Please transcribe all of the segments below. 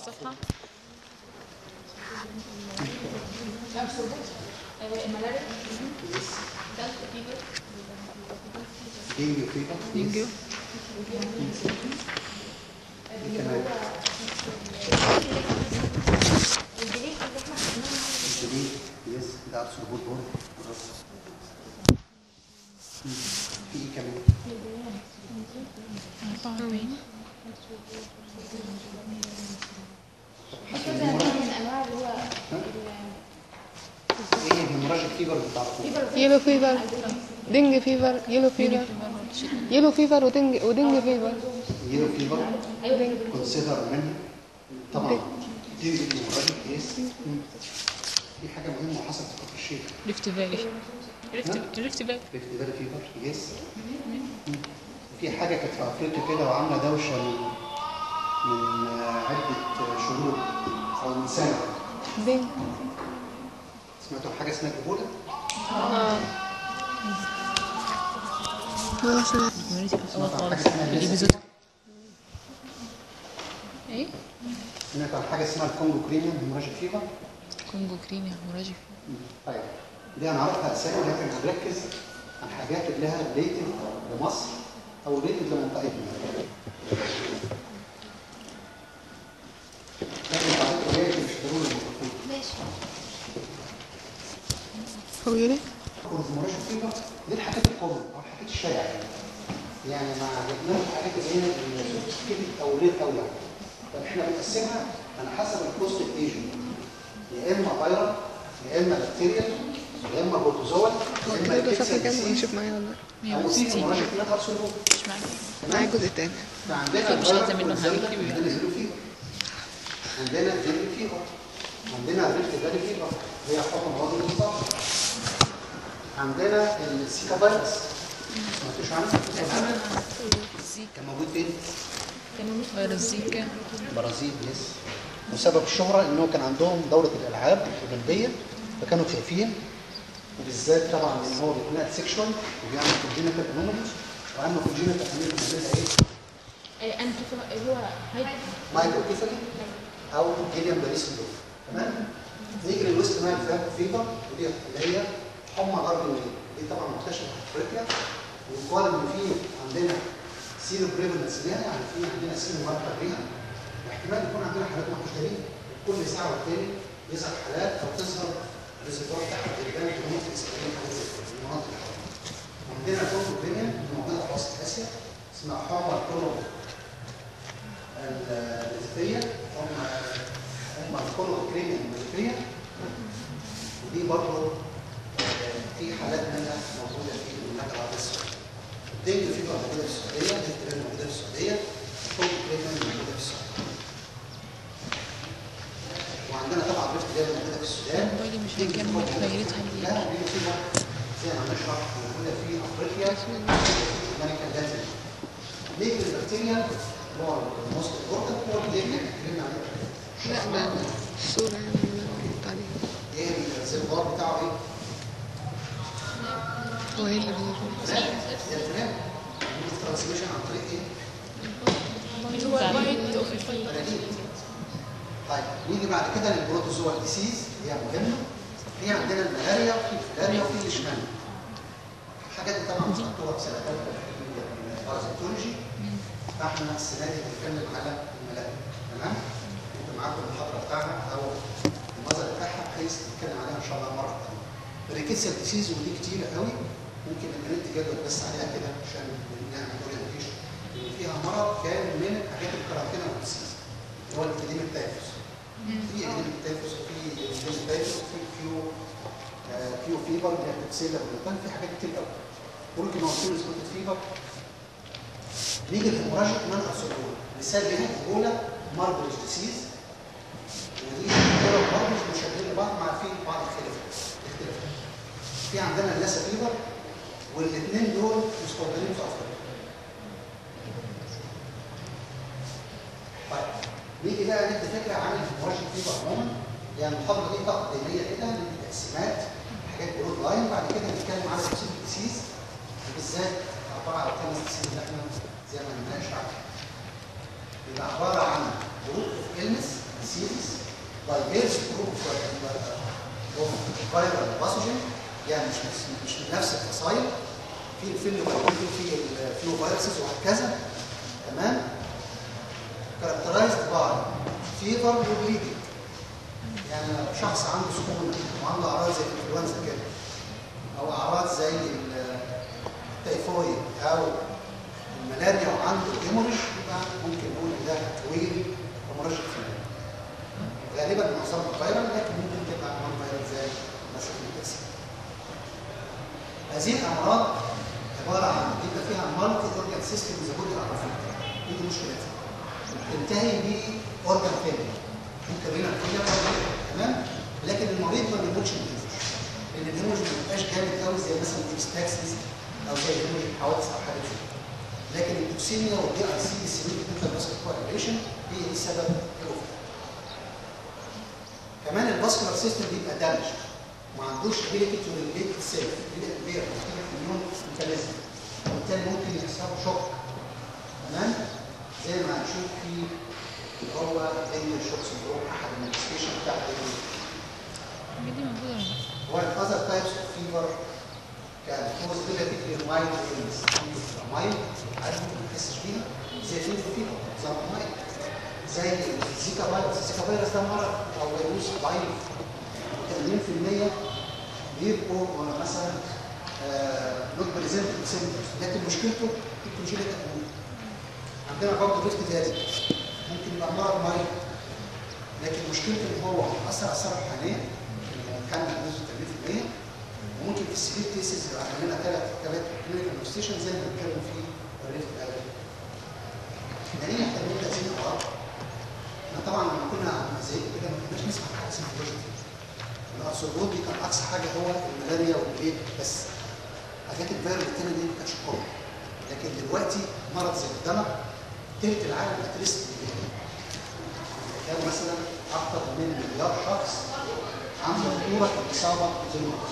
صفحة الملاريا دينجو فيبر دينجو كمان الجليد اللي احنا خدناه الجديد يس ده ارسل بول بول في ايه كمان 44 في كذا نوع من انواع اللي هو ايه الهيموراجيك فيبر بتعرفوه يلو فيفر دينج فيفر يلو فيفر يلو فيفر ودينج ودينج فيفر يلو فيبر ايوه كونسيدر منها طبعا دي الهيموراجيك يس دي حاجه مهمه وحصلت في كفر الشيخ ريفت فالي ريفت ريفت فالي ريفت فالي فيبر يس في حاجه كانت في افريقيا كده وعامله دوشه من من آه، عده شهور او من سنه دينج سمعتوا عن حاجه اسمها ايبولا اه خلاص أنا- كوميونيتي في الاول سمعتوا عن خالص حاجه اسمها في الابيزود ايه سمعت عن حاجه اسمها الكونجو كريميوم هيموراجيك فيبر كونجو كريمي هيموراجيك طيب دي هنعرفها اسامي لكن هنركز عن حاجات اللي لها ريليتد لمصر او ريليتد لمنطقتنا لكن بعد كده مش ضروري الميكروفون ماشي هو يلي الهيموراجيك فيبر دي الحاجات الكومن او الحاجات الشائعه يعني يعني مع جبنا الحاجات اللي هي السوفيستيكيتد او رير قوي يعني طب احنا بنقسمها على حسب البوست ايجنت يا اما فيرال يا اما بكتيريال يا اما بروتوزوال هو يا اما كده صفحة البيكسل كام ديسيز ونشوف معايا ولا لأ؟ او في 160 هيموراجيك فيبر سلوك مش معاك معايا الجزء التاني فعندنا مش عايزة منه الفيروس حبيبي. عندنا زيرو فيبر عندنا دينج فيبر عندنا ريفت فالي فيبر هي حكم مرض المصاب عندنا السيكا فيروس ما سمعتوش عنه؟ كان موجود فين؟ فيروس زيكا البرازيل يس وسبب الشهرة انه كان عندهم دورة الالعاب الاولمبية فكانوا خايفين وبالذات طبعا ان هو بيتنقل سيكشوال وبيعمل كونجينيتال انوماليز وعمل كونجينيتال انوماليز بنعملها ايه؟ انت هو هاي مايكروكيفالي او جيليان باريس سندروم تمام نيجي للويست نايل فاب فيبر ودي اللي هي حمى غرب النيل دي طبعا منتشره في افريقيا ويقال ان في عندنا سيرو بريفلنس ليها يعني في عندنا سيرو ماركر ليها واحتمال يكون عندنا حالات محترمين كل ساعه والتاني يظهر حالات او تظهر الريزرفوار تحت الجبال في مناطق اسرائيليه حاجات زي كده في المناطق اللي حوالينا وعندنا كونغو كينيا موجوده في وسط اسيا اسمها حمى كونغو النسبية هم هم الكونغو كريميا النسبية ودي برضه آه، في حالات منها موجودة في المملكة العربية السعودية. الدنج فيبر موجودة في السعودية، الدنج موجودة في السعودية، الكونغو كريميا موجودة في السعودية. وعندنا طبعا ريفت جاية موجودة في السودان. موبايلي مش الدنج هيكمل فيبر موجودة في دايرتها أفريقيا، ليه؟ والدنج فيبر زي ما هنشرح موجودة في أفريقيا في أمريكا اللاتينية. ليه البكتيريا هو الموست امبورتنت هو اللي احنا اتكلمنا عليه لا ده الصورة يعني اللي أنا قلت عليها ايه الريزرفوار بتاعه ايه؟ هو ايه اللي بيقول؟ هي الفريم الترانسميشن عن طريق ايه؟ هو وايت اوف الفيل مناديل طيب نيجي بعد كده للبروتوزوا ديسيز هي مهمه في عندنا الملاريا وفي الفلاريا وفي الاشمال الحاجات دي طبعا خدتوها في سنه ثالثه في البارازيتولوجي فاحنا السنه دي بنتكلم على الملاريا تمام؟ انتوا معاكم المحاضره بتاعها او المظهر بتاعها بحيث نتكلم عليها ان شاء الله مره ثانيه. الريكيتسيا ديسيز ودي كتيره قوي ممكن نبقى ندي جدول بس عليها كده عشان نعمل اورينتيشن ان فيها مرض كان من حاجات الكارانتينا والديسيز اللي هو الابيديميك تايفوس. في ابيديميك تايفوس وفي ابيديميك تايفوس وفي كيو آه، كيو فيبر اللي هي بتسيلا والبان في حاجات كتير قوي. ممكن هو كيو سبوتد فيبر نيجي للهيموراجيك مان ارثروبول مثال ليها الاولى ماربرج ديسيز ودي الاولى وماربرج مشابهين لبعض مع في بعض الخلافات اختلافات في عندنا اللاسا فيبر والاثنين دول مستوطنين في افريقيا طيب نيجي بقى ندي فكره عن الهيموراجيك فيبر عموما يعني المحاضره دي تقديميه كده ندي تقسيمات حاجات برود لاين بعد كده نتكلم على سبيسيفيك ديسيز وبالذات اربعه او خمس ديسيز اللي احنا زي ما هنناقش عنها يبقى عباره عن جروب اوف النس diseases by various group of of viral pathogen يعني مش مش من نفس الفصائل في الفيلو في الفلو فيروسز وهكذا تمام characterized by fever وبليدنج يعني لو شخص عنده سخونه وعنده اعراض زي الانفلونزا كده او اعراض زي التيفويد او الملاريا وعنده هيموريج يبقى ممكن نقول ان ده تطويل هيموراجيك فيبر غالبا معظمها فيرال لكن ممكن تبقى نون فيرال زي مثلا التسيب هذه الامراض عباره عن بيبقى فيها مالتي اورجان سيستم ذا بودي افكتد دي مشكلتها تنتهي باورجان فيلير ممكن هنا فيلير تمام لكن المريض ما بيموتش من الهيموريج لان الهيموريج ما بيبقاش جامد قوي زي مثلا الاكستاكسيس او زي الهيموريج حوادث او حاجه زي كده لكن التوكسيميا والدي اي سي سيميك انترفاسكولار كوagulation هي دي سبب الوفاه كمان الفاسكولار سيستم بيبقى دامج ما عندوش ability to regulate itself بيبقى كبير محتاج مليون ميكانيزم وبالتالي ممكن يحصل له شوك تمام زي ما هنشوف في اللي هو دينيال شوك سندروم احد المانيفستيشن بتاع الدينيال الحاجات دي موجودة ولا لا؟ while other types of fever can cause relatively mild illness mild عارف ممكن ما تحسش بيها زي الفيفر فيفر زي mild زي الزيكا فيروس الزيكا فيروس ده مرض او فيروس ضعيف 80% بيبقوا مثلا نوت بريزنت سيمبتومز لكن مشكلته الكونجينيت اكوت عندنا برضه ريفت فالي ممكن يبقى مرض مريض لكن مشكلته ان هو اثر على الثروه الحاليه كان بنسبه 80% وممكن في السيفير كيسز يبقى عندنا ثلاث ثلاث كلينيكال ستيشن زي ما بنتكلم في الريفت فالي يعني احنا بنقول هذه الامراض احنا طبعا لما كنا زي كده ما كناش نسمع حاجه اسمها بروجكت الارثروبود دي كان اقصى حاجه هو الملاريا والبليد بس حاجات الفيروس التانية دي ما كانتش قويه لكن دلوقتي مرض زي الدمع تلت العالم اترست كان مثلا اكثر من مليار شخص عنده خطوره الاصابه بالمرض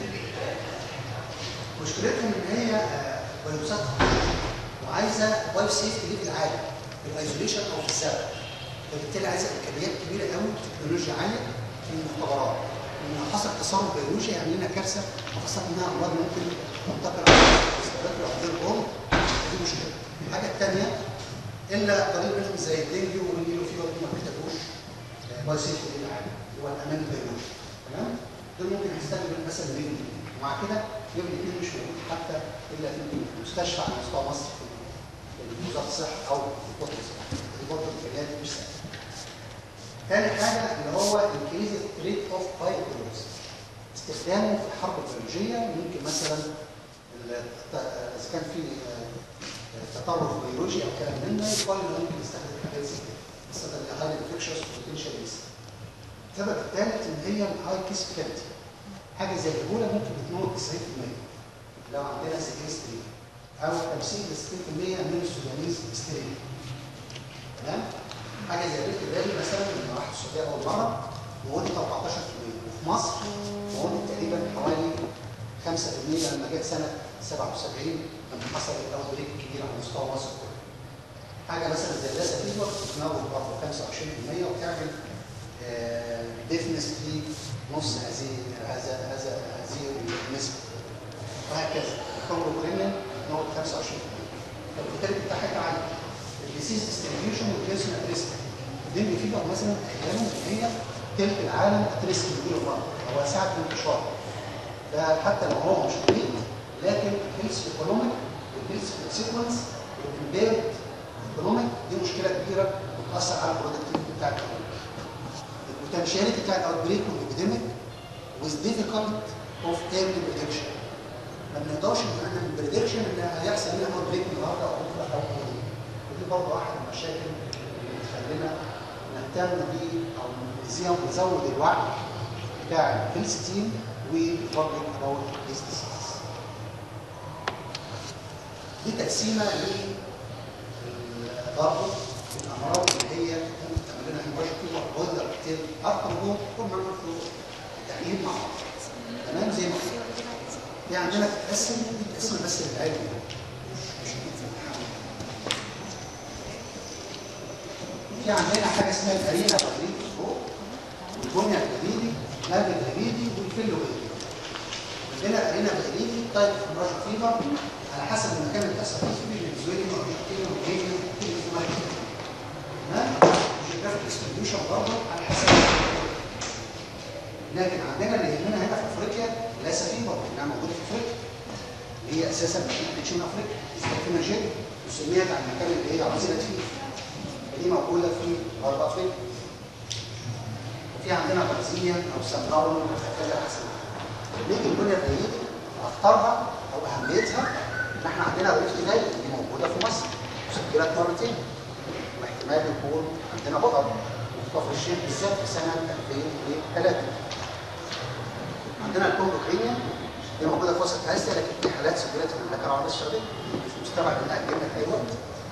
مشكلتهم ان هي آه، فيروسات خطيرة وعايزه لايف سيفتي دي في العالم في الايزوليشن او في الزرع فبالتالي عايزه امكانيات كبيره قوي وتكنولوجيا عاليه في المختبرات ان حصل تصرف بيولوجي يعمل لنا كارثه وخاصه انها امراض ممكن تنتقل على الريسبيراتوري او غير الام دي مشكله الحاجه الثانيه الا قليل منهم زي الدنجي والنيلو فيور ما بيحتاجوش باي سيفتي للعالم هو الامان البيولوجي تمام دول ممكن نستخدم مثلا رينج ومع كده يوم الاثنين مش موجود حتى الا في المستشفى على مستوى مصر في وزاره الصحه او في قطر الصحه دي برضه امكانيات مش سهله ثاني حاجه اللي هو increase rate of bioterrorism استخدامه في الحرب البيولوجيه ممكن مثلا ال- اذا كان في آه، تطرف بيولوجي او كلام من ده يقال انه ممكن يستخدم حاجات زي كده خاصه الهاي انفكشوس بوتنشال ريسك السبب الثالث ان هي الهاي كيس فيتاليتي حاجه زي الايبولا ممكن بتموت 90% لو عندنا سيكين ستريم او 50 ل 60% من السودانيز ستريم تمام حاجه زي الريفت فالي مثلا لما راح السعوديه اول مره مولد 14% وفي مصر مولد تقريبا حوالي 5% لما جت سنه 77 لما حصل الاول بريك كبير على مستوى مصر كله. حاجه مثلا زي اللاسا فيبر بتتناول برضه 25% وبتعمل ديفنس في نص هذه هذا هذا هذه النسبه وهكذا الكونجلوكرينين نقول 25% فالفيتاليتي بتاعها عالي الديسيز ديستريبيوشن والبيرسون ات ريسك الدنيا فيبر مثلا احيانا ان هي تلك العالم ات ريسك بيقولوا المرض هو ساعه الانتشار ده حتى لو هو مش مريض لكن الهيلث ايكونوميك والهيلث سيكونس والامبيرد ايكونوميك دي مشكله كبيره بتاثر على البرودكتيفيتي بتاع الايكونومي البوتنشاليتي بتاع الاوت بريك والابيديميك with difficult of early prediction ما بنقدرش نعمل بريدكشن ان هيحصل لنا اوت بريك النهارده او بكره او بعدين ودي برضه واحد من المشاكل اللي بتخلينا نهتم بيه او نزيد نزود الوعي بتاع الهيلث تيم والبابليك اباوت ذيس ديسيز دي تقسيمه لل برضه الامراض اللي هي ممكن تعمل لنا هيموراجيك ولا كتير ارقم دول كل ما نعرف التحليل مع بعض تمام زي ما قلنا دي عندنا تتقسم دي تتقسم بس للعلم مش مش في الامتحان. في عندنا حاجه اسمها الارينا فابريك القلب الهريدي والفيلو هريدي عندنا ارينا هريدي تايب فراش فيفر على حسب المكان اللي بتحصل فيه في فينزويلا وارجنتينا وكينيا وكل تمام جيوغرافيك ديستريبيوشن برضه على حسب المكان. لكن عندنا اللي يهمنا هنا في افريقيا ليس فيفر انها موجوده في افريقيا اللي هي اساسا مدينه بتشون افريقيا استخدمنا جيل وسميت على المكان اللي هي عاصمه فيه ودي موجوده في غرب افريقيا وفي عندنا برازيليا او سان باولو وهكذا حسب نيجي البنيه الريفيه اخطرها او اهميتها ان احنا عندنا ريفت فالي دي موجوده في مصر مسجلات مرتين واحتمال يكون عندنا بقر في كفر الشيخ بالذات في سنه 2003 عندنا الكونغو كينيا دي موجوده في وسط اسيا لكن في حالات سجلت في المملكه العربيه السعوديه مش مستبعد انها تجيلنا في اي وقت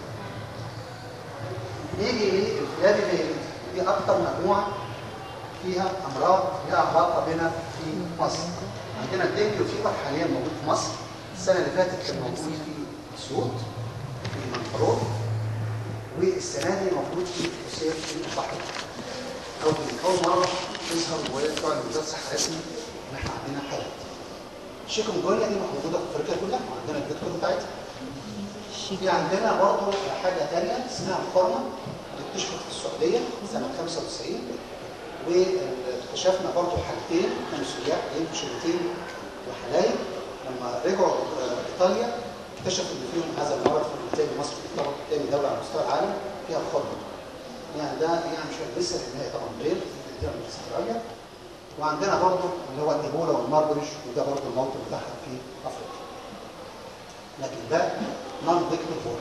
نيجي للفلاد الهيريدي دي اكتر مجموعه فيها امراض لها علاقه بنا في مصر عندنا الدنجيو فيبر حاليا موجود في مصر السنه اللي فاتت كان موجود في اسيوط في منفلوط والسنه دي موجود في قصير في البحر اول اول مره تظهر ويطلع لوزاره الصحه رسمي ان احنا عندنا حالات الشيكن جونيا دي موجوده في افريقيا كلها وعندنا الدكتور بتاعتها في عندنا برضه حاجه ثانيه اسمها الفورما اكتشفت في السعوديه سنه 95 واكتشفنا برضه حالتين كانوا سياح جايين في شركتين وحلايب لما رجعوا آه، ايطاليا اكتشفوا ان فيهم هذا المرض فبالتالي مصر تعتبر ثاني دوله على مستوى العالم فيها الخرم يعني ده يعني مش لسه لان هي طبعا غير في من استراليا وعندنا برضه اللي هو الايبولا والماربريش وده برضه الموطن بتاعها في افريقيا لكن ده نون فيكتور بول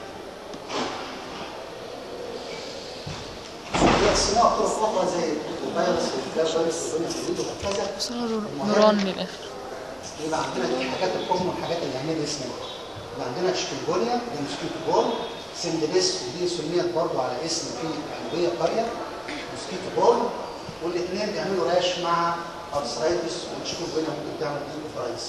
يقسموها طرق اخرى زي الفيروس والفيروس والفيروس وهكذا وصلنا نوران للاخر يبقى عندنا دي حاجات الحكم والحاجات اللي هنعملها اسمها يبقى عندنا تشكيلبوليا دي موسكيتو بول سندبس ودي سميت برضه على اسم في الحلويه قريه موسكيتو بول والاثنين بيعملوا راش مع ارثرايتس والتشكيلبوليا ممكن تعمل ايكوفرايتس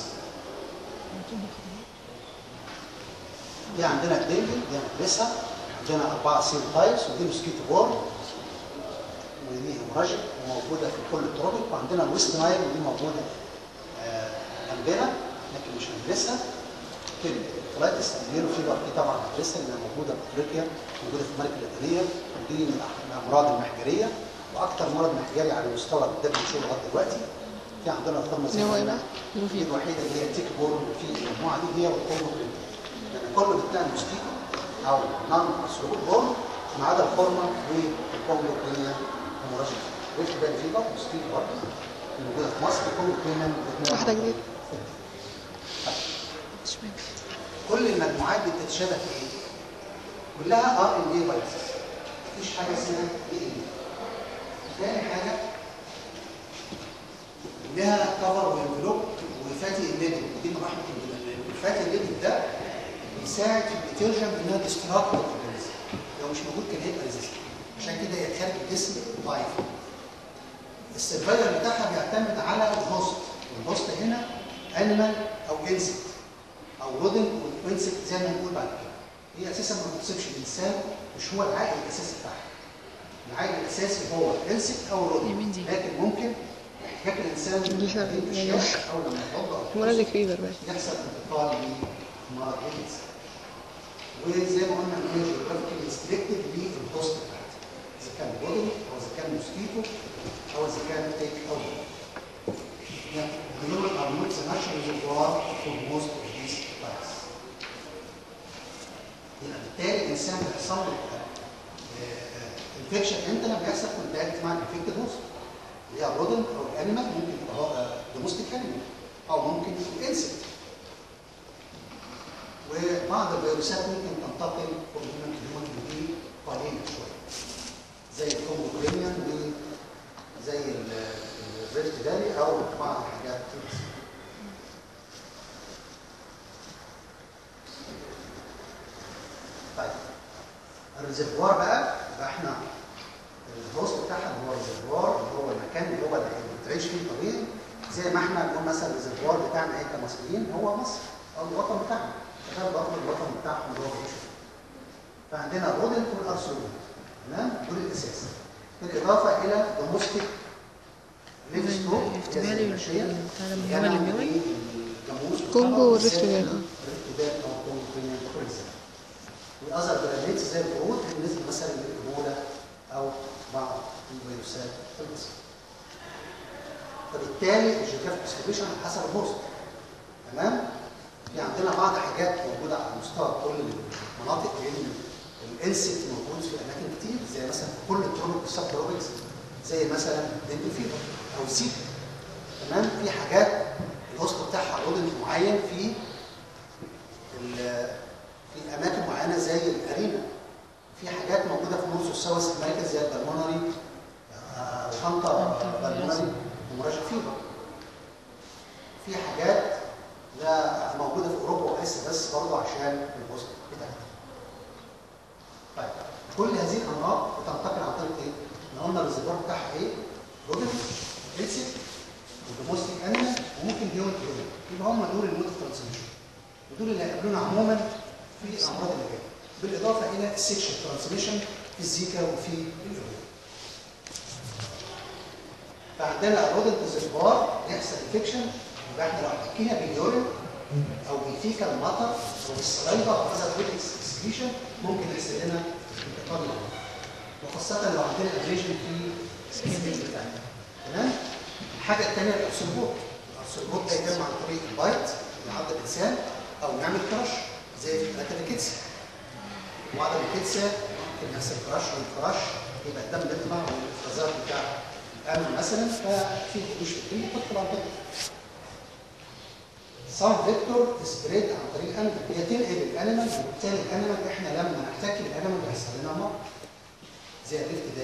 دي عندنا الدنجي دي هندرسها عندنا أربعة سيل تايبس ودي موسكيتو بول ودي هيموراجيك وموجودة في كل التروبيك وعندنا الويست نايل ودي موجودة آه، جنبنا لكن مش هندرسها الكلايتس اليلو فيبر دي طبعا هندرسها لانها موجودة في افريقيا موجودة في امريكا اللاتينية ودي من الامراض المحجرية واكثر مرض محجري على مستوى الدبليو اتش لغايه دلوقتي في عندنا الفورمه اللي هو ايه بقى؟ دي الوحيده اللي هي تيك بول في المجموعه دي هي والكولبو يعني كله بتاع موسكيتو او نون سلوك بول ما عدا الفورمه والكولبو كلينيا هيموراجيك ريفت بان فيبر موسكيتو برضه الموجوده في مصر الكولبو كلينيا الاثنين واحدة جديدة. اشمعنى كل المجموعات دي بتتشابه في ايه؟ كلها ار ان اي فيروسز مفيش حاجه اسمها اي ان اي تاني حاجه لها كفر وانفلوب وفاتي الليبل دي من رحمه الله الفاتي الليبل ده بيساعد في الديترجنت انها ديستراكت الاورجانيزم لو مش موجود كان هيبقى ريزيستنت عشان كده هي خارج الجسم ضعيف السرفايفر بتاعها بيعتمد على الهوست والهوست هنا انيمال او انسكت او رودن وانسكت زي ما هنقول بعد كده هي اساسا ما بتصيبش الانسان مش هو العائل الاساسي بتاعها العائل الاساسي هو الانسكت او الرودن يمين دي. لكن ممكن احتكاك الانسان دي فرق. بالاشياء او لما يتوضا او هيموراجيك فيفر بقى يحصل انتقال لمرض الايدز وزي ما قلنا ان هي جيوغرافيكال ريستريكتد للهوست بتاعتها اذا كان بودن او اذا كان موسكيتو او اذا كان تيك او يعني human are not the natural reservoir for most of these plants. يبقى بالتالي الانسان بيحصل له انفكشن امتى لما بيحصل كونتاكت مع الانفكتد هوست اللي هي الرودن او الانيمال ممكن يبقى هو دومستيك انيمال او ممكن يكون انسكت وبعض الفيروسات ممكن تنتقل من هيومن تو هيومن ودي قليله شويه زي الكونجوكرينيان وزي الريفت فالي او بعض الحاجات طيب الريزرفوار بقى يبقى احنا الهوست بتاعها اللي هو الريزرفوار اللي هو المكان اللي هو اللي بتعيش فيه طبيعي زي ما احنا بنقول مثلا الريزرفوار بتاعنا ايه كمصريين هو مصر او الوطن بتاعنا تخيل برضه الوطن بتاعهم اللي هو بيعيشوا فيه فعندنا الرودنت والارسولين تمام دول الاساس بالاضافه الى دومستيك ريف ستروك الريفت فالي بتاع ده من هو اللي بيولد؟ الجاموس كونغو والريفت فالي. ريفت فالي او كونغو كينيا كويسه واذر براميتس زي القرود بالنسبه مثلا للايبولا او بعض الفيروسات في الجسم فبالتالي الجيوغرافيك ديستريبيوشن حسب الهوست تمام في عندنا بعض حاجات موجوده على مستوى كل المناطق لان الانسكت موجود في اماكن كتير زي مثلا في كل التروبيك والسب تروبيكس زي مثلا دينجو فيفر او زيكا تمام في حاجات الهوست بتاعها رودنت معين في ال- في اماكن معينه زي الارينا في حاجات موجوده في نص الساوث امريكا زي البلمونري او هانتا بالمونري ومراجع فيبر في حاجات لا موجوده في اوروبا واسيا بس برضه عشان البوست بتاعتها. طيب كل هذه الامراض بتنتقل عن طريق ايه؟ احنا قلنا الريزرفوار بتاعها ايه؟ رودن انسك ودوموستيك انيمال وممكن هيومن هيومن يبقى هم دول المود ترانسميشن ودول اللي هيقابلونا عموما في الامراض اللي جايه بالاضافه الى السكشن ترانسميشن في الزيكا وفي الايبولا. فعندنا الرودنت ريزرفوار يحصل انفكشن يبقى احنا لو حكينا باليورين او بالفيكال ماتر او بالسلايفا او هذا الريتكس اكسكريشن ممكن يحصل لنا انتقال للمرض. وخاصه لو عندنا ابريشن في السكين بتاعنا تمام الحاجه الثانيه الارثروبوت الارثروبوت ده يتم عن طريق البايت من عض الانسان او نعمل كراش زي في حالات الكتسه وعض الكتسه ممكن يحصل كراش والكراش يبقى الدم بيطلع والافرازات بتاع الامن مثلا ففي خدوش في الدم تدخل عن طريق سام فيكتور سبريد عن طريق الانيمال هي تنقل الانيمال وبالتالي الانيمال احنا لما نحتك بالانيمال بيحصل لنا مرض زي الريفت ده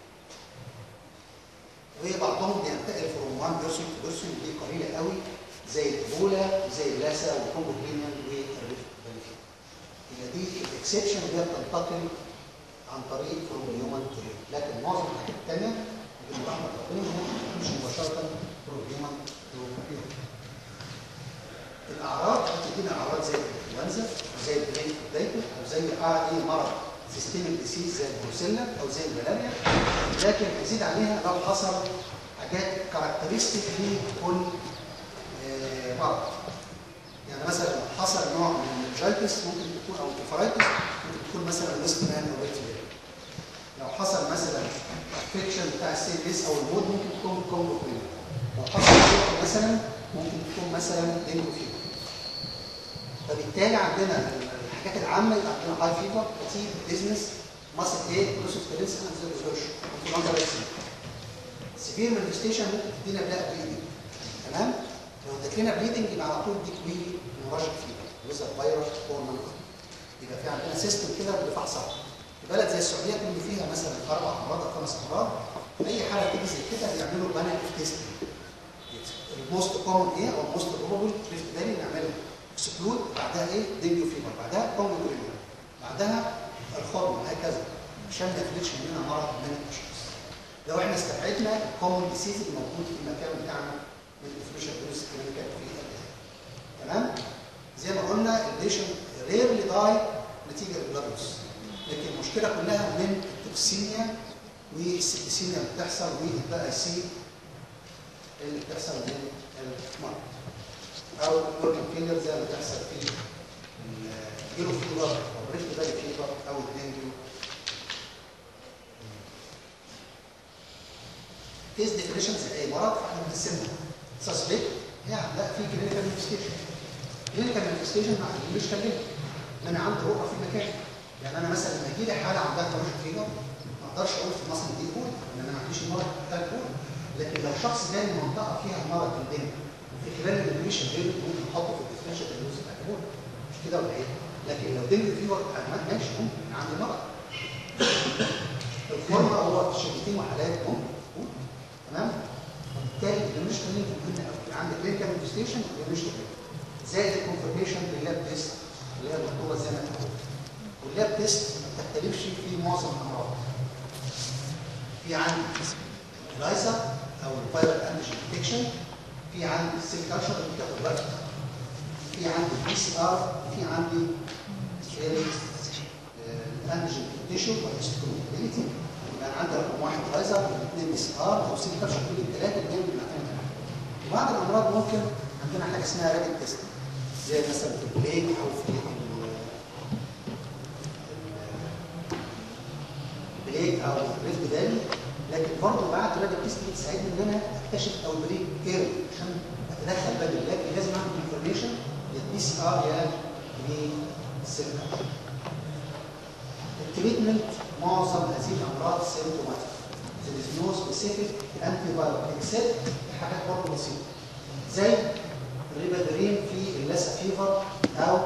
وبعضهم بينتقل فروم وان بيرسون تو بيرسون دي قليله قوي زي الايبولا زي اللاسا والكونجو كينيان والريفت فالي هي دي الاكسبشن اللي هي بتنتقل عن طريق فروم هيومن تو لكن معظم الحاجات الثانيه بدون رحمه ربنا ممكن تمشي مباشره فروم هيومن تو هيومن الاعراض بتدينا اعراض زي الانفلونزا او زي البرين دايتو او زي اي مرض سيستميك ديسيز زي البروسيلا او زي الملاريا لكن يزيد عليها لو حصل حاجات كاركترستيك لكل آه، مرض يعني مثلا لو حصل نوع من الجلتس ممكن تكون او الكفرايتس ممكن تكون مثلا ويست مان او ريت لو حصل مثلا افكشن بتاع السي اس او المود ممكن تكون كونجو كلينيك لو حصل فيبر مثلا ممكن تكون مثلا دينجو فيبر فبالتالي عندنا الحاجات العامه يبقى عندنا هاي فيبر فاتيج ديزنس ماسل ايه كلوسيف ترينس انزل ريزرش انفلونزا فاكسين سيفير مانيفستيشن ممكن تدينا بلاك بليدنج تمام لو ادت لنا بليدنج يبقى على طول دي كويري نورجيك فيبر ويزر فيروس هرمون يبقى في عندنا سيستم كده لفحص صعب في بلد زي السعوديه كل فيها مثلا اربع امراض او خمس امراض اي حاله تيجي زي كده بيعملوا بانل اوف تيست الموست كومن ايه او الموست بروبابل ريفت فالي نعمله اكسبلود بعدها ايه دينجو فيبر بعدها كومن كولينيا بعدها الخرم وهكذا عشان ما يفلتش مننا مرض من الاشخاص لو احنا استبعدنا الكومن ديسيز الموجود في المكان بتاعنا من الانفلوشن فيروس كلينيكال في الجهاز تمام زي ما قلنا البيشنت ريرلي داي نتيجه للبلادوس لكن المشكله كلها من التوكسيميا والسيتيسيميا اللي بتحصل والبقى سي اللي بتحصل من المرض او الاورجن فيلر زي ما بتحصل في الجيرو فيبر او الريفت فالي فيبر او الدنجيو كيس ديفينيشن زي اي مرض فاحنا بنقسمها سسبكت يعني لا في كلينيكال مانيفستيشن كلينيكال مانيفستيشن ما عنديش كلمه ان انا عندي رؤى في المكان يعني انا مثلا لما يجي لي حاله عندها كروش فيبر ما اقدرش اقول في مصر دي بول ان انا ما عنديش المرض بتاع البول لكن لو شخص جاي من منطقه فيها المرض الدنيا وفي خلال الديفينيشن دي ممكن احطه في الديفينيشن اليوز بتاع البول مش كده ولا ايه؟ لكن لو دنج فيبر ماشي ممكن أنا عندي مرض الفورمه هو شدتين وحالات ممكن ممكن. تمام؟ وبالتالي الديفينيشن دي مهمه قوي عندك كلينيكال مانيفستيشن والديفينيشن زائد الكونفرميشن باللاب تيست اللي هي المكتوبه زي ما انت قلت واللاب تيست ما بتختلفش في معظم الامراض في عندي الايزا او الفايرال انتيجين ديتكشن في عندي السيل كالتشر اللي بتاخد وقت في عندي البي سي ار في عندي الانتيجين تيشو والهيستوكوميتابيلتي يعني عندي رقم واحد فايزر اثنين بي سي ار او سي كابش كل الثلاثه الاثنين بنعتمد عليهم وبعض الامراض ممكن عندنا حاجه اسمها رابيد تيست زي مثلا في البليك او في ال- بريك او ريفت دالي لكن برضه بعد الراديو تيست دي تساعدني ان انا اكتشف او بريك ايرور عشان اتدخل بدري لكن لازم اعمل انفورميشن يا بي سي ار يا بالسيركل التريتمنت معظم هذه الامراض سيمتوماتيك there is no specific antiviral except حاجات برضه بسيطه زي الريبادرين في اللاسا فيفر او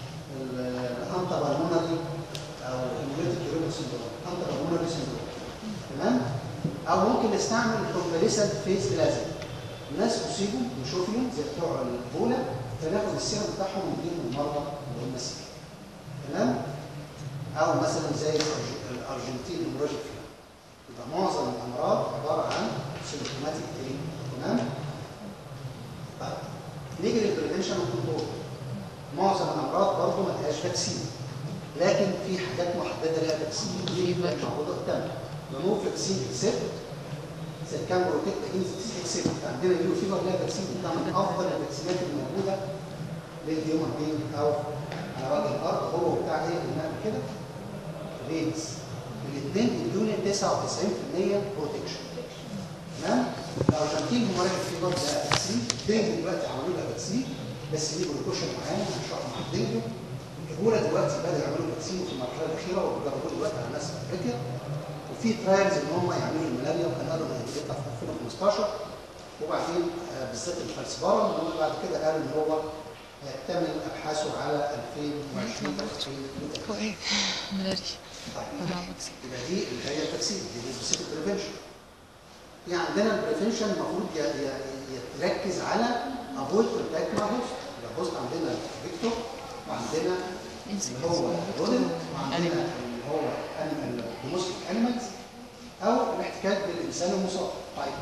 الهانتا بالمونري او الهيموليتيك يوريبو سيندروم هانتا بالمونري سيندروم تمام او ممكن نستعمل كونفاليسنت فيز بلازم الناس اصيبوا بشوفيهم زي بتوع البولا فناخد السيرم بتاعهم ونديهم المرضى اللي هم سيئين تمام او مثلا زي الأرج- الارجنتين هيموراجيك فيبر يبقى معظم الامراض عباره عن سيمتوماتيك ايه تمام طيب نيجي للبريفنشن والكنترول معظم الامراض برضه ما لهاش فاكسين لكن في حاجات محدده لها فاكسين دي موجوده قدامنا نو فاكسين اكسبت زي كان بروتكت اجينست اكسبت عندنا يو فيبر لها فاكسين ده من افضل الفاكسينات الموجوده للهيومن بينج او على وجه الارض هو بتاع ايه قلنا قبل كده ريدز الاثنين بيدوني 99% بروتكشن تمام الارجنتين هيموراجيك فيبر ده فاكسين الدنجو دلوقتي عملوا لها فاكسين بس ليه بريكوشن معانا هنشرح مع الدنجو الايبولا دلوقتي بدأوا يعملوا فاكسين في المرحله الاخيره وبيجربوه دلوقتي على ناس في افريقيا وفي ترايلز ان هم يعملوا الملاريا وكان قالوا ان هيطلع في 2015 وبعدين آه، بالذات الفلسبارم وهم بعد كده قالوا ان هو هيكتمل ابحاثه على 2020 2030 هو ايه ملاريا طيب يبقى دي اللي هي التكسير دي سبيسيفيك بريفنشن يعني عندنا البريفنشن المفروض ي- ي- يركز على افويد كونتاكت مع هوست الهوست عندنا فيكتور وعندنا اللي هو رودن وعندنا اللي هو دوموستيك انيمالز او الاحتكاك بالانسان المصاب طيب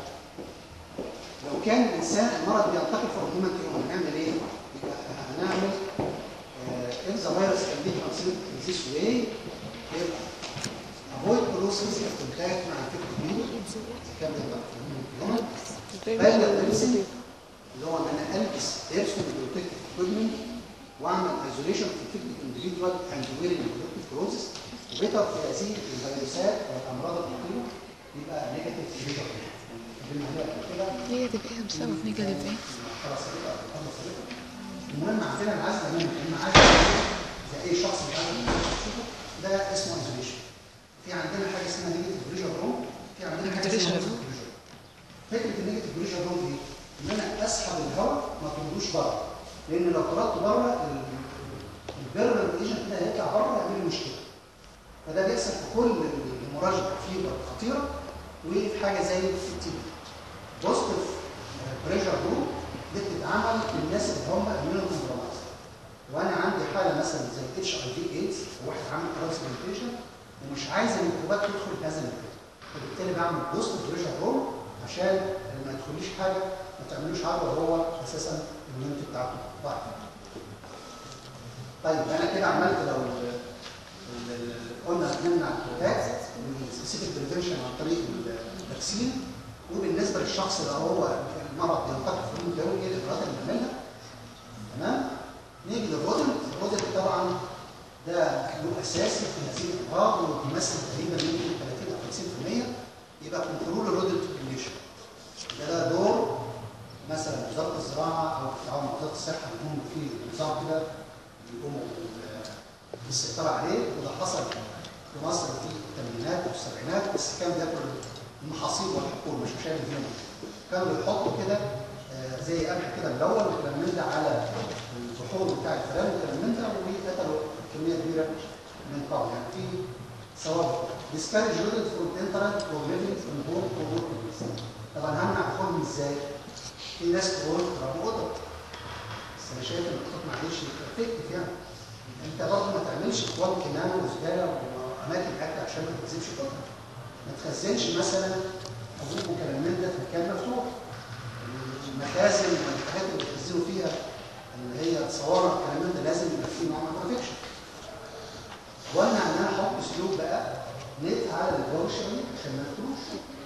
لو كان الانسان المرض بينتقل في هيومن تو هيومن هنعمل ايه؟ يبقى هنعمل if the virus can be transmitted in this way يبقى avoid close physical contact مع infected people كان بيبقى في الهيومن زي بقى ما التلبسين بنقول اللي هو ان انا البس بيرسون بروتكتيف اكويبمنت واعمل ايزوليشن في الفيكتيف انديفيدوال اند ويرنج بروتكتيف كلوزز وبيتر في هذه الفيروسات والامراض الخطيره يبقى نيجاتيف فيجر قلنا عليها قبل كده نيجاتيف ايه بسبب نيجاتيف ايه؟ خلاص كده خلاص كده المهم عندنا العزل ده ان عزل زي اي شخص بيتعامل مع نفسه ده اسمه ايزوليشن في عندنا حاجه اسمها نيجاتيف بريشر روم في عندنا حاجه اسمها Pressure positive pressure room. فكره النيجاتيف بريشر روم دي ان انا اسحب الهواء ما تطردوش بره لان لو طردته بره البيرمنت ايجنت ده هيطلع بره يعمل لي مشكله فده بيحصل في كل الهيموراجيك فيبر خطيره وفي حاجه زي التي بي بوزيتيف بريشر جروب دي بتتعمل للناس اللي هم اميونو كومبرومايز وانا عندي حاله مثلا زي اتش اي في ايدز واحد عامل ترانسبلانتيشن ومش عايز الميكروبات تدخل في هذا المكان فبالتالي بعمل بوزيتيف بريشر جروب عشان ما يدخليش حاجه ما تعملوش حاجه وهو اساسا الاميونتي بتاعته ضعيفه طيب انا كده عملت لو ال- ال- ال- قلنا نمنع الكونتاكت والسبيسيفيك بريفنشن عن طريق الفاكسين وبالنسبه للشخص اللي هو المرض بينتقل في الدوري ايه الاجراءات اللي بنعملها تمام نيجي للرودنت الرودنت طبعا ده له اساسي في هذه الامراض وبيمثل تقريبا يمكن 30 او 50% يبقى كنترول الرودنت بوبيليشن ده ده دور مثلا وزاره الزراعه او التعاون مع وزاره الصحه اللي هم في نظام كده بيقوموا بال- بالسيطره عليه وده حصل في مصر في الثمانينات والسبعينات بس كان بياكل المحاصيل والحقول مش مشاكل هنا كانوا بيحطوا كده آه، زي قمح كده ملون وكلام من ده على البحور بتاع الفئران وكلام من ده وقتلوا كميه كبيره من قبل يعني في سوابق discourage rodents from entering or living in home or working place. طبعا همنع دخولهم ازاي؟ في ناس تقول ربوا قطط بس انا شايف ان القطط معلش افكتيف يعني انت برضه ما تعملش اخوان كنان وزباله واماكن اكل عشان ما تكذبش قطط ما تخزنش مثلا ابوك وكلام من ده في مكان مفتوح المخازن والحاجات اللي بتخزنوا فيها اللي هي صوانع الكلام من ده لازم يبقى فيه نوع من البروتكشن وامنع ان انا احط سلوك بقى نت على الجو الشمالي عشان ما ياكلوش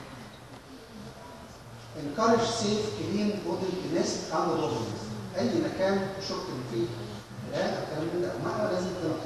encourage safe clean body nest and body اي مكان شفت ان فيه فئران او كلام من ده او مأوى لازم تنظف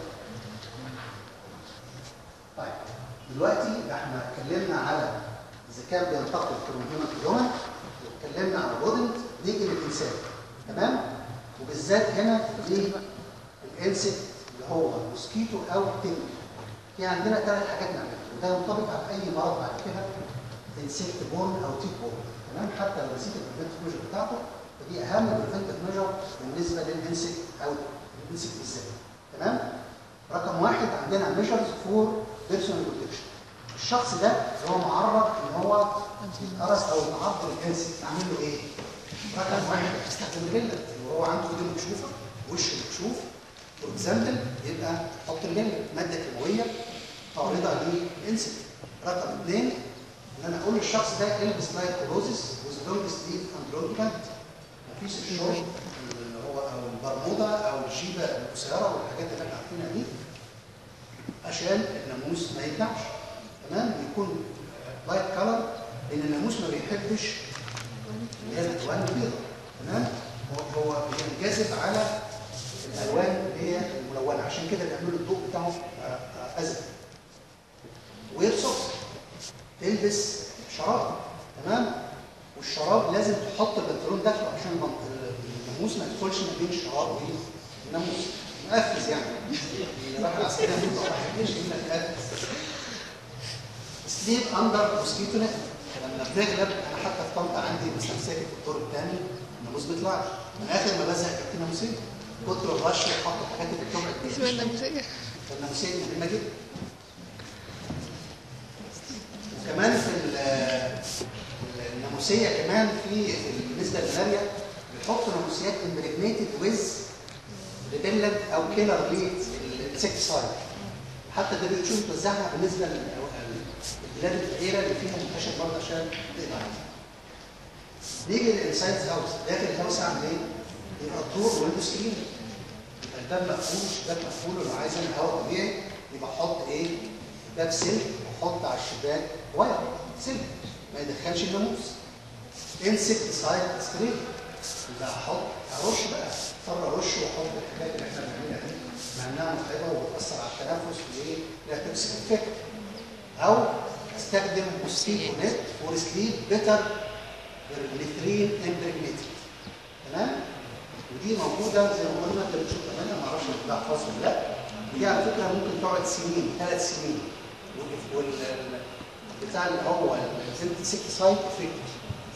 طيب دلوقتي احنا اتكلمنا على اذا كان بينتقل من هيومن تو هيومن واتكلمنا على بودنت نيجي للانسان تمام وبالذات هنا للانسكت اللي هو موسكيتو او تنك في عندنا ثلاث حاجات نعملها وده ينطبق على اي مرض بعد كده انسكت بورن او تيك بورن تمام حتى لو نسيت البريفنتيف ميجر بتاعته فدي اهم بريفنتيف ميجر بالنسبه للانسكت او الانسكت بالذات تمام رقم واحد عندنا ميجرز فور بيرسونال بروتكشن الشخص ده اللي هو معرض ان هو يتقرص او يتعرض للانسكت اعمل له ايه؟ رقم واحد استخدم الريلا وهو عنده ايده مكشوفه وش مكشوف فور اكزامبل يبقى حط الريلا ماده كيماويه طارده للانسكت رقم اثنين ان انا اقول للشخص ده البس لايت كلوزز وذ لونج سليف اند لونج بانت مفيش الشورت اللي هو او البرموده او الجيبه القصيره والحاجات اللي احنا عارفينها دي عشان الناموس ما يتبعش تمام ويكون لايت كلر لان الناموس ما بيحبش اللي هي الالوان البيضاء تمام هو هو بينجذب على الالوان اللي هي الملونه عشان كده بيعملوا الضوء بتاعه آه، آه، ازرق وير سوكس تلبس شراب تمام والشراب لازم تحط البنطلون داخله عشان البنط- الناموس ما يدخلش ما بين الشراب والناموس مقفز يعني الراجل العسكري ما بيحبش الا مقفز سليب اندر موسكيتو نت لما بنغلب انا حتى في طنطا عندي مثلا ساكن في الدور الثاني الناموس بيطلع من اخر ما بزهق كانت في ناموسين كتر الرش وحط الحاجات اللي بتوجع دي. اسمها الناموسية فالناموسيه دي مهمه جدا وكمان في ال- الناموسيه كمان في في- بالنسبه للملاريا بيحطوا ناموسيات امبريجنيتد ويز ريبيلنت او كيلر للانسكتسايد حتى ده بتشوف توزعها بالنسبه للبلاد الفقيره اللي فيها منتشر برضه عشان تقدر عليها. نيجي للانسايدز هاوس داخل الهاوس اعمل ايه؟ يبقى الدور ويندو سكرين يبقى الباب مقفول الشباك مقفول ولو عايز انا هواء طبيعي يبقى احط ايه؟ باب سلك واحط على الشباك واير سلك ما يدخلش الناموس انسكت سايد سكرين يبقى احط ارش بقى اضطر ارش واحط الحاجات اللي احنا بنعملها دي مع انها متعبه وبتاثر على التنفس وايه؟ لها توكسيك افكت او استخدم موسكيتو نت فور سليب بيتر بالمترين امبريجنيتد تمام؟ ودي موجوده زي ما قلنا انت بتشوف كمان انا ما اعرفش بتتباع خاص ولا لا ودي على فكره ممكن تقعد سنين ثلاث سنين وال وال- بتاع اللي هو الانسكتسايد افكت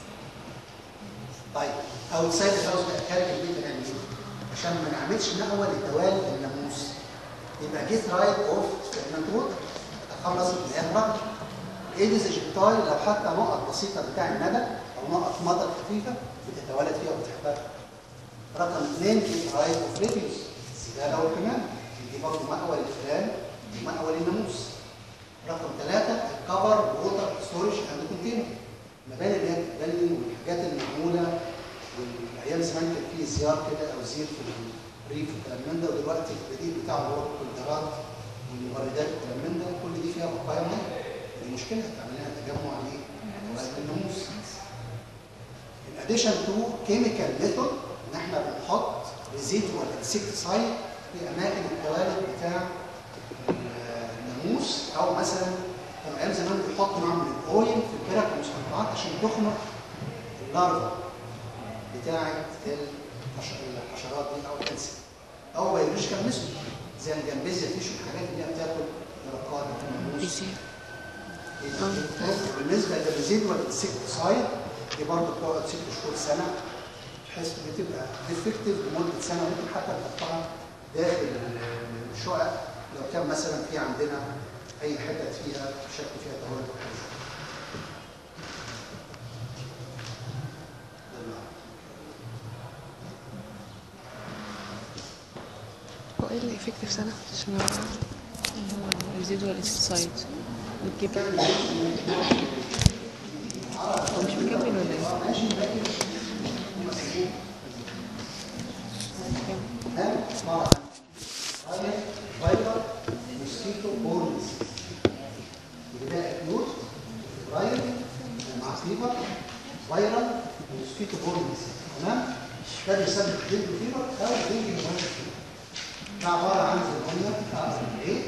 طيب اوتسايد الهاوس بقى خارج البيت هنعمل ايه؟ عشان ما نعملش مأوى لتوالي الناموس يبقى جيت رايت اوف ستيجمنت تخلص من الرقم ايدز ايجيبتاي لو حتى نقط بسيطه بتاع الندى او نقط مطر خفيفه بتتوالد فيها وبتحتاج رقم اثنين جيت رايت اوف ريفيوز الزباله والحمام دي برضه مأوى للفئران ومأوى للناموس رقم ثلاثة الكفر ووتر ستورج اند كونتينر المباني اللي هي بتتبني والحاجات اللي معمولة والايام زمان كان في زيار كده او زير في الريف والكلام من ده ودلوقتي الجديد بتاعه هو الكولدرات والمبردات والكلام من ده كل دي فيها بقايا ميه دي مشكله تعمل لها تجمع ليه؟ وغايه الناموس. In addition to chemical method ان احنا بنحط residual insecticide في اماكن التوالد بتاع الناموس او مثلا كانوا ايام زمان بيحطوا نوع من الاويل في الكرك والمستنقعات عشان تخنق اللارفا بتاعه الحش- الحشرات دي او الانسان او بيولوجيكال ميثود زي الجمبيزيا فيش والحاجات اللي هي بتاكل يرقات الناموس بيزيد بالنسبه للريزيدوال انسكتسايد دي برضه بتقعد ست شهور سنه بحيث بتبقى ديفكتيف لمده سنه ممكن حتى نحطها داخل الشقق لو كان مثلا في عندنا اي حتت فيها شك فيها تهويه وحاجه هو ايه اللي افكتيف سنة عشان أعرف. اللي هو الريزيدوال انسايد والجبن هو مش مكمل ولا ايه؟ ها مرة فايبر موسكيتو بورنز يبقى ده اكيوت فيفر فيرال موسكيتو بورن ديزيز تمام ده بيسبب دينجو فيفر او دينجو هيماتيك فيفر ده عباره عن زي بتاع ايه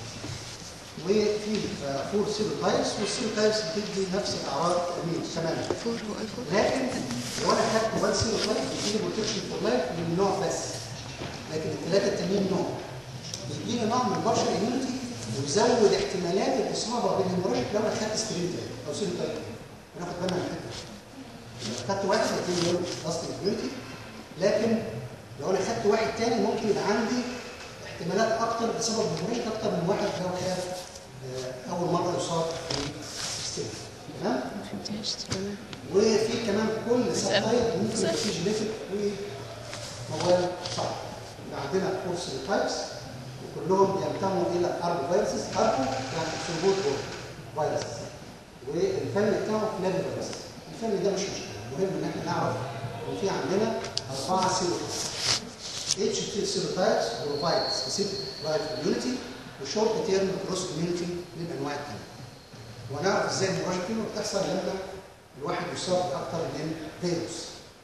وفي فور سيروتايبس والسيروتايبس بتدي نفس الاعراض تماما فور هو الفور لكن لو انا خدت وان سيروتايب بيديني بروتكشن فور لايف من نوع بس لكن الثلاثه التانيين نوع بيديني نوع من البشر اميونيتي ويزود احتمالات الاصابه بالهيموراجيك لو انا خدت سترين تاني او سيروتايب ناخد بالنا من الحته دي. لو خدت واحد هيديني يوم لاست اميونيتي لكن لو انا خدت واحد تاني ممكن يبقى عندي احتمالات اكتر بسبب الهيموراجيك اكتر من واحد لو كان آه، اول مره يصاب بالسترين تمام؟ ما فهمتهاش تمام وفي كمان كل اسأل. سبتايب ممكن اسأل. يبقى فيه جينيتك وموال صعب يبقى عندنا كورس تايبس وكلهم بينتموا الى اربو فيروسز اربو يعني ثبوت فيروسز والفن بتاعه فلان فيروسز الفن ده مش مشكله المهم ان احنا نعرف ان في عندنا اربعه سيروتايبس Each of these serotypes provide specific life immunity وشورت تيرم كروس immunity للانواع الثانيه. ونعرف ازاي الهيموراجيك فيبر بتحصل لما الواحد يصاب باكثر من فيروس.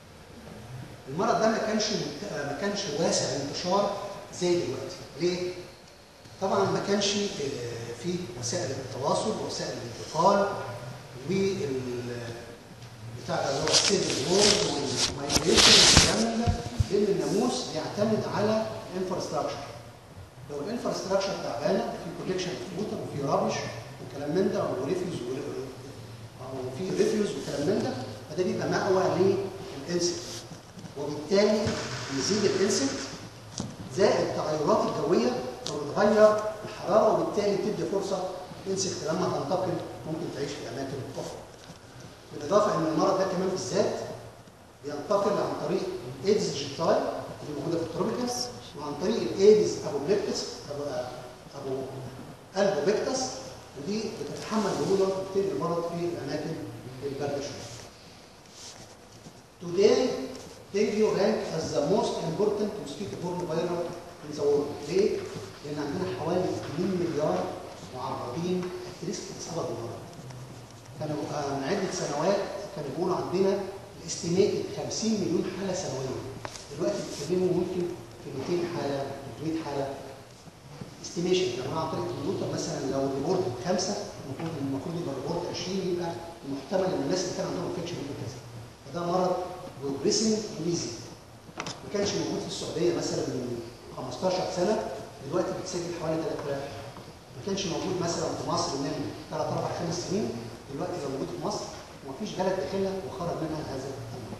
المرض ده ما كانش ما كانش واسع الانتشار زي دلوقتي، ليه؟ طبعا ما كانش آه، في وسائل التواصل ووسائل الانتقال وال بتاع ده اللي هو السيفل وورد والمايجريشن والكلام ده لان الناموس بيعتمد على انفراستراكشر لو الانفراستراكشر تعبانه في كوليكشن ووتر وفي رابش وكلام من ده وريفيوز او في ريفيوز وكلام من ده فده بيبقى مأوى للانسكت وبالتالي يزيد الانسكت زائد التغيرات الجويه فبتغير الحراره وبالتالي تدي فرصه الانسكت لما تنتقل ممكن تعيش في اماكن اخرى. بالاضافه ان المرض ده كمان بالذات بينتقل عن طريق الايدز جيتاي اللي موجوده في التروبيكس وعن طريق الايدز ابوبليكتس ابو ابو البوبيكتس ودي بتتحمل برودة وبتنقل المرض في الاماكن البارده شويه. Today, Tegio rank as the most important mosquito-borne viral in the world. ليه؟ لأن عندنا حوالي 2 مليار معرضين ريسك إصابة بالمرض. كانوا آه، من عدة سنوات كانوا بيقولوا عندنا الاستيميتد 50 مليون حالة سنويا. دلوقتي بيتكلموا ممكن في 200 حالة 300 حالة استيميشن يعني عن طريق الكمبيوتر مثلا لو الريبورت خمسه المفروض المفروض يبقى الريبورت 20 يبقى المحتمل ان الناس اللي كان عندهم انفكشن يبقى كذا فده مرض بروجريسنج ويزي ما كانش موجود في السعوديه مثلا من 15 سنه دلوقتي بتسجل حوالي 3000 ما كانش موجود مثلا في مصر من 3 4 5 سنين دلوقتي بقى موجود في مصر ومفيش بلد دخلها وخرج منها هذا المرض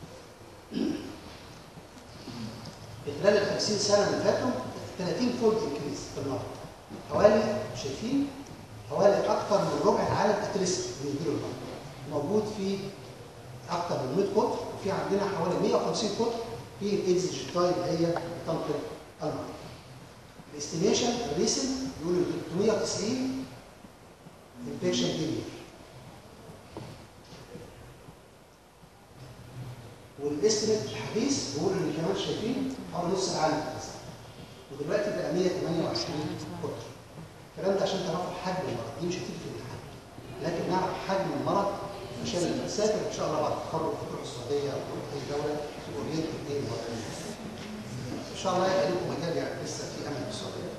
في خلال ال 50 سنه اللي فاتوا 30 فولد انكريز في المرض حوالي شايفين حوالي اكثر من ربع العالم اتريسك من يجيله المرض موجود في اكثر من 100 قطر وفي عندنا حوالي 150 قطر في الايدز جيتاي اللي هي بتنقل المرض الاستيميشن الريسن بيقولوا 390 انفكشن بيريود والاستيميت الحديث بيقول ان كمان شايفين حوالي نص العالم اتريسك ودلوقتي بقى 128 قطر الكلام ده عشان تعرفوا حجم المرض دي مش هتيجي في الامتحان لكن نعرف حجم المرض عشان لما تسافر ان شاء الله بعد التخرج تروح السعوديه او تروح اي دوله تبقوا اورينتد ايه المرض ان شاء الله يبقى لكم مجال يعني لسه في امل في السعوديه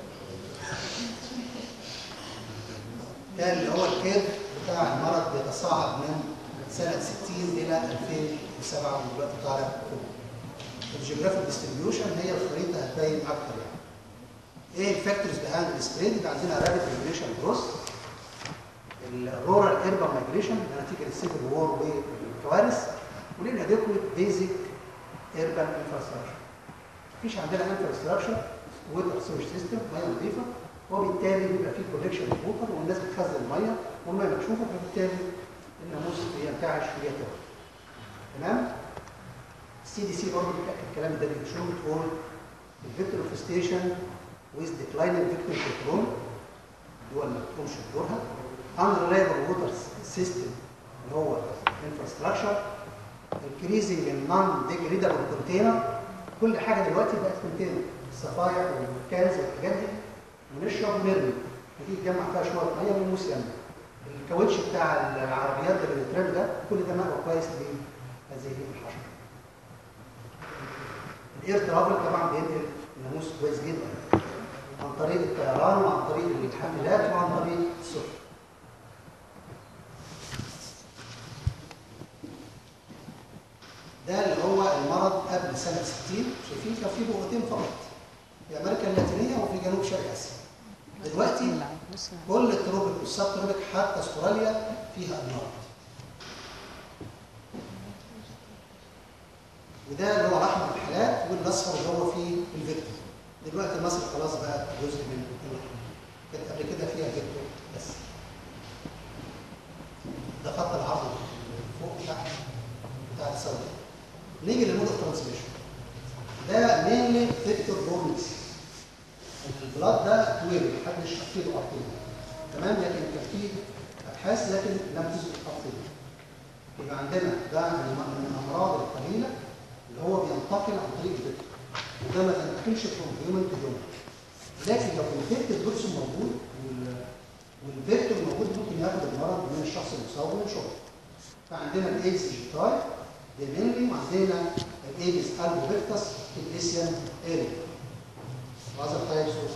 كان اللي هو الكيرف بتاع المرض بيتصاعد من سنه 60 الى 2007 ودلوقتي طالع فوق الجيوغرافيك ديستريبيوشن هي الخريطه هتبين اكتر يعني. ايه الفاكتورز بيهايند السبريد؟ يبقى عندنا رابيد مايجريشن جروث الرورال اربان مايجريشن نتيجه السيفل وور والكوارث والاناديكويت بيزك اربان انفراستراكشر. مفيش عندنا انفراستراكشر ووتر سورس سيستم ميه نظيفه وبالتالي بيبقى في كوليكشن ووتر والناس بتخزن الميه والميه مكشوفه فبالتالي الناموس بينتعش ويتوه. تمام؟ السي دي سي برضه بتاكد الكلام ده بتشوف بتقول الفيكتور انفستيشن with declining victim control دول ما بتقومش بدورها unreliable water system اللي هو infrastructure increasing in non-degradable container كل حاجه دلوقتي بقت كونتينر الصفايح والكنز والحاجات دي ونشرب ونرمي ودي تجمع فيها شويه ميه والموس ينبع الكاوتش بتاع العربيات اللي بيترمي ده كل ده مأوى كويس لهذه الحشرات. الاير ترافل طبعا بينقل ناموس كويس جدا عن طريق الطيران وعن طريق الحافلات وعن طريق السفن. ده اللي هو المرض قبل سنة 60 شايفين كان في بؤرتين فقط في أمريكا اللاتينية وفي جنوب شرق آسيا دلوقتي بص كل التروبيك والسب تروبيك حتى استراليا فيها المرض وده اللي هو الاحمر الحالات والاصفر اللي هو فيه الفيكتور دلوقتي مصر خلاص بقت جزء من الحكومة. كانت قبل كده فيها فيكتور بس ده خط العرض فوق تحت بتاع السوداء نيجي للمود اوف ترانسميشن ده مينلي فيكتور بورن ديسيز البلاد ده طويل محدش حاطين له ارقام تمام لكن كان في ابحاث لكن لم تثبت ارقام يبقى عندنا ده من من الامراض القليله اللي هو بينتقل عن طريق الفيكتور وده ما تنتقلش فروم هيومن تو هيومن لكن لو الفيكتور بيرسون موجود وال- والفيكتور موجود ممكن ياخد المرض من الشخص المصاب وينشره فعندنا الايدز جيتاي دي مينلي وعندنا الايدز البوفيكتس في الاسيان اريا وهذا التايبس اوف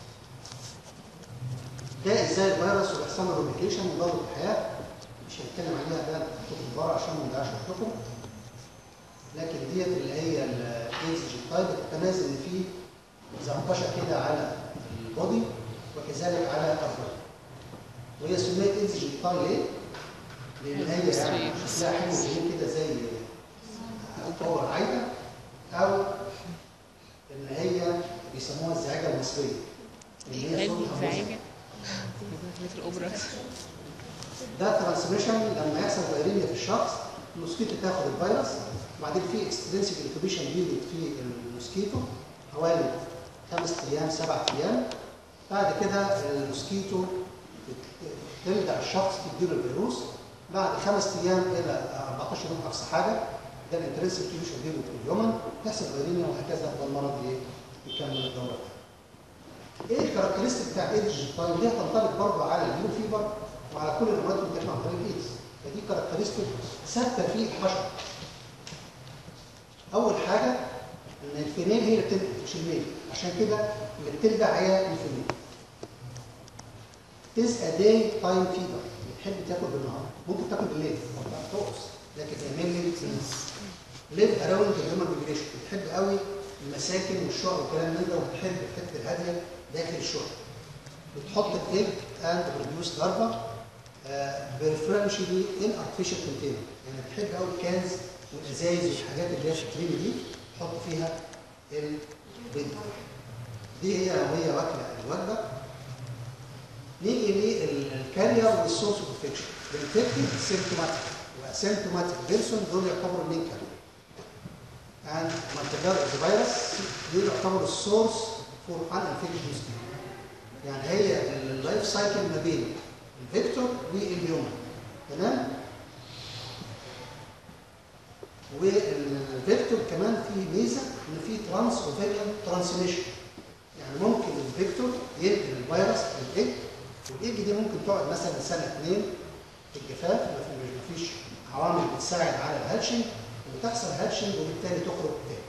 ده ازاي الفيروس وبيحصل له ريبليكيشن ودوره الحياه مش هنتكلم عليها ده في بره عشان ما نضيعش وقتكم لكن ديت اللي هي الايدز جيتاي بتتميز ان في زنقشه كده على البودي وكذلك على البودي وهي سميت ايدز جيتاي ليه؟ لان هي يعني شكلها حلو جميل كده زي الكوبر عايده او ان هي بيسموها الزعاجه المصريه اللي هي صوتها مصري. زعيمة بيت الأوبرا ده ترانسميشن لما يحصل فيريميا في الشخص الموسكيتو تاخد الفيروس وبعدين في اكستنسيف انكوبيشن بيريود في الموسكيتو حوالي خمس ايام سبع ايام بعد كده الموسكيتو ترجع الشخص تديله الفيروس بعد خمس ايام الى 14 يوم اقصى حاجه ده الانترنسيف انكوبيشن بيريود في اليومن يحصل فيريميا وهكذا والمرض ايه يكمل الدوره ايه الكاركترستيك بتاع الايدز طيب دي هتنطبق برضه على اليو فيبر وعلى كل الامراض اللي بتطلع عن طريق الايدز فدي كاركترستيك ثابته في الحشره اول حاجه ان الفيميل هي اللي بتنقل مش الميل عشان كده اللي بترجع هي الفيميل تز ا داي تايم فيبر بتحب تاكل بالنهار ممكن تاكل بالليل طبعا تقص لكن الميل ليف اراوند الهيومن ميجريشن بتحب قوي المساكن والشقق والكلام من ده وبتحب الحته الهاديه داخل الشقق بتحط الايج اند بروديوس لارفا بريفرنشلي ان ارتفيشال كونتينر يعني بتحب قوي الكنز والازايز والحاجات اللي هي الشكلين دي تحط فيها البيض دي هي لو هي واكله الوجبه نيجي للكارير والسورس اوف انفكشن الانفكتد سيمتوماتيك واسيمتوماتيك بيرسون دول يعتبروا المين كارير and multiplier of the virus دول يعتبروا السورس فور ان انفكتد مosquito يعني هي اللايف سايكل ما بين الفيكتور والهيومن تمام والفيكتور كمان فيه ميزه ان فيه ترانس اوفيريان ترانسميشن يعني ممكن الفيكتور ينقل الفيروس للايج والايج دي ممكن تقعد مثلا سنه اثنين في الجفاف ما فيش عوامل بتساعد على الهاتشنج وتحصل هاتشنج وبالتالي تخرج تاني.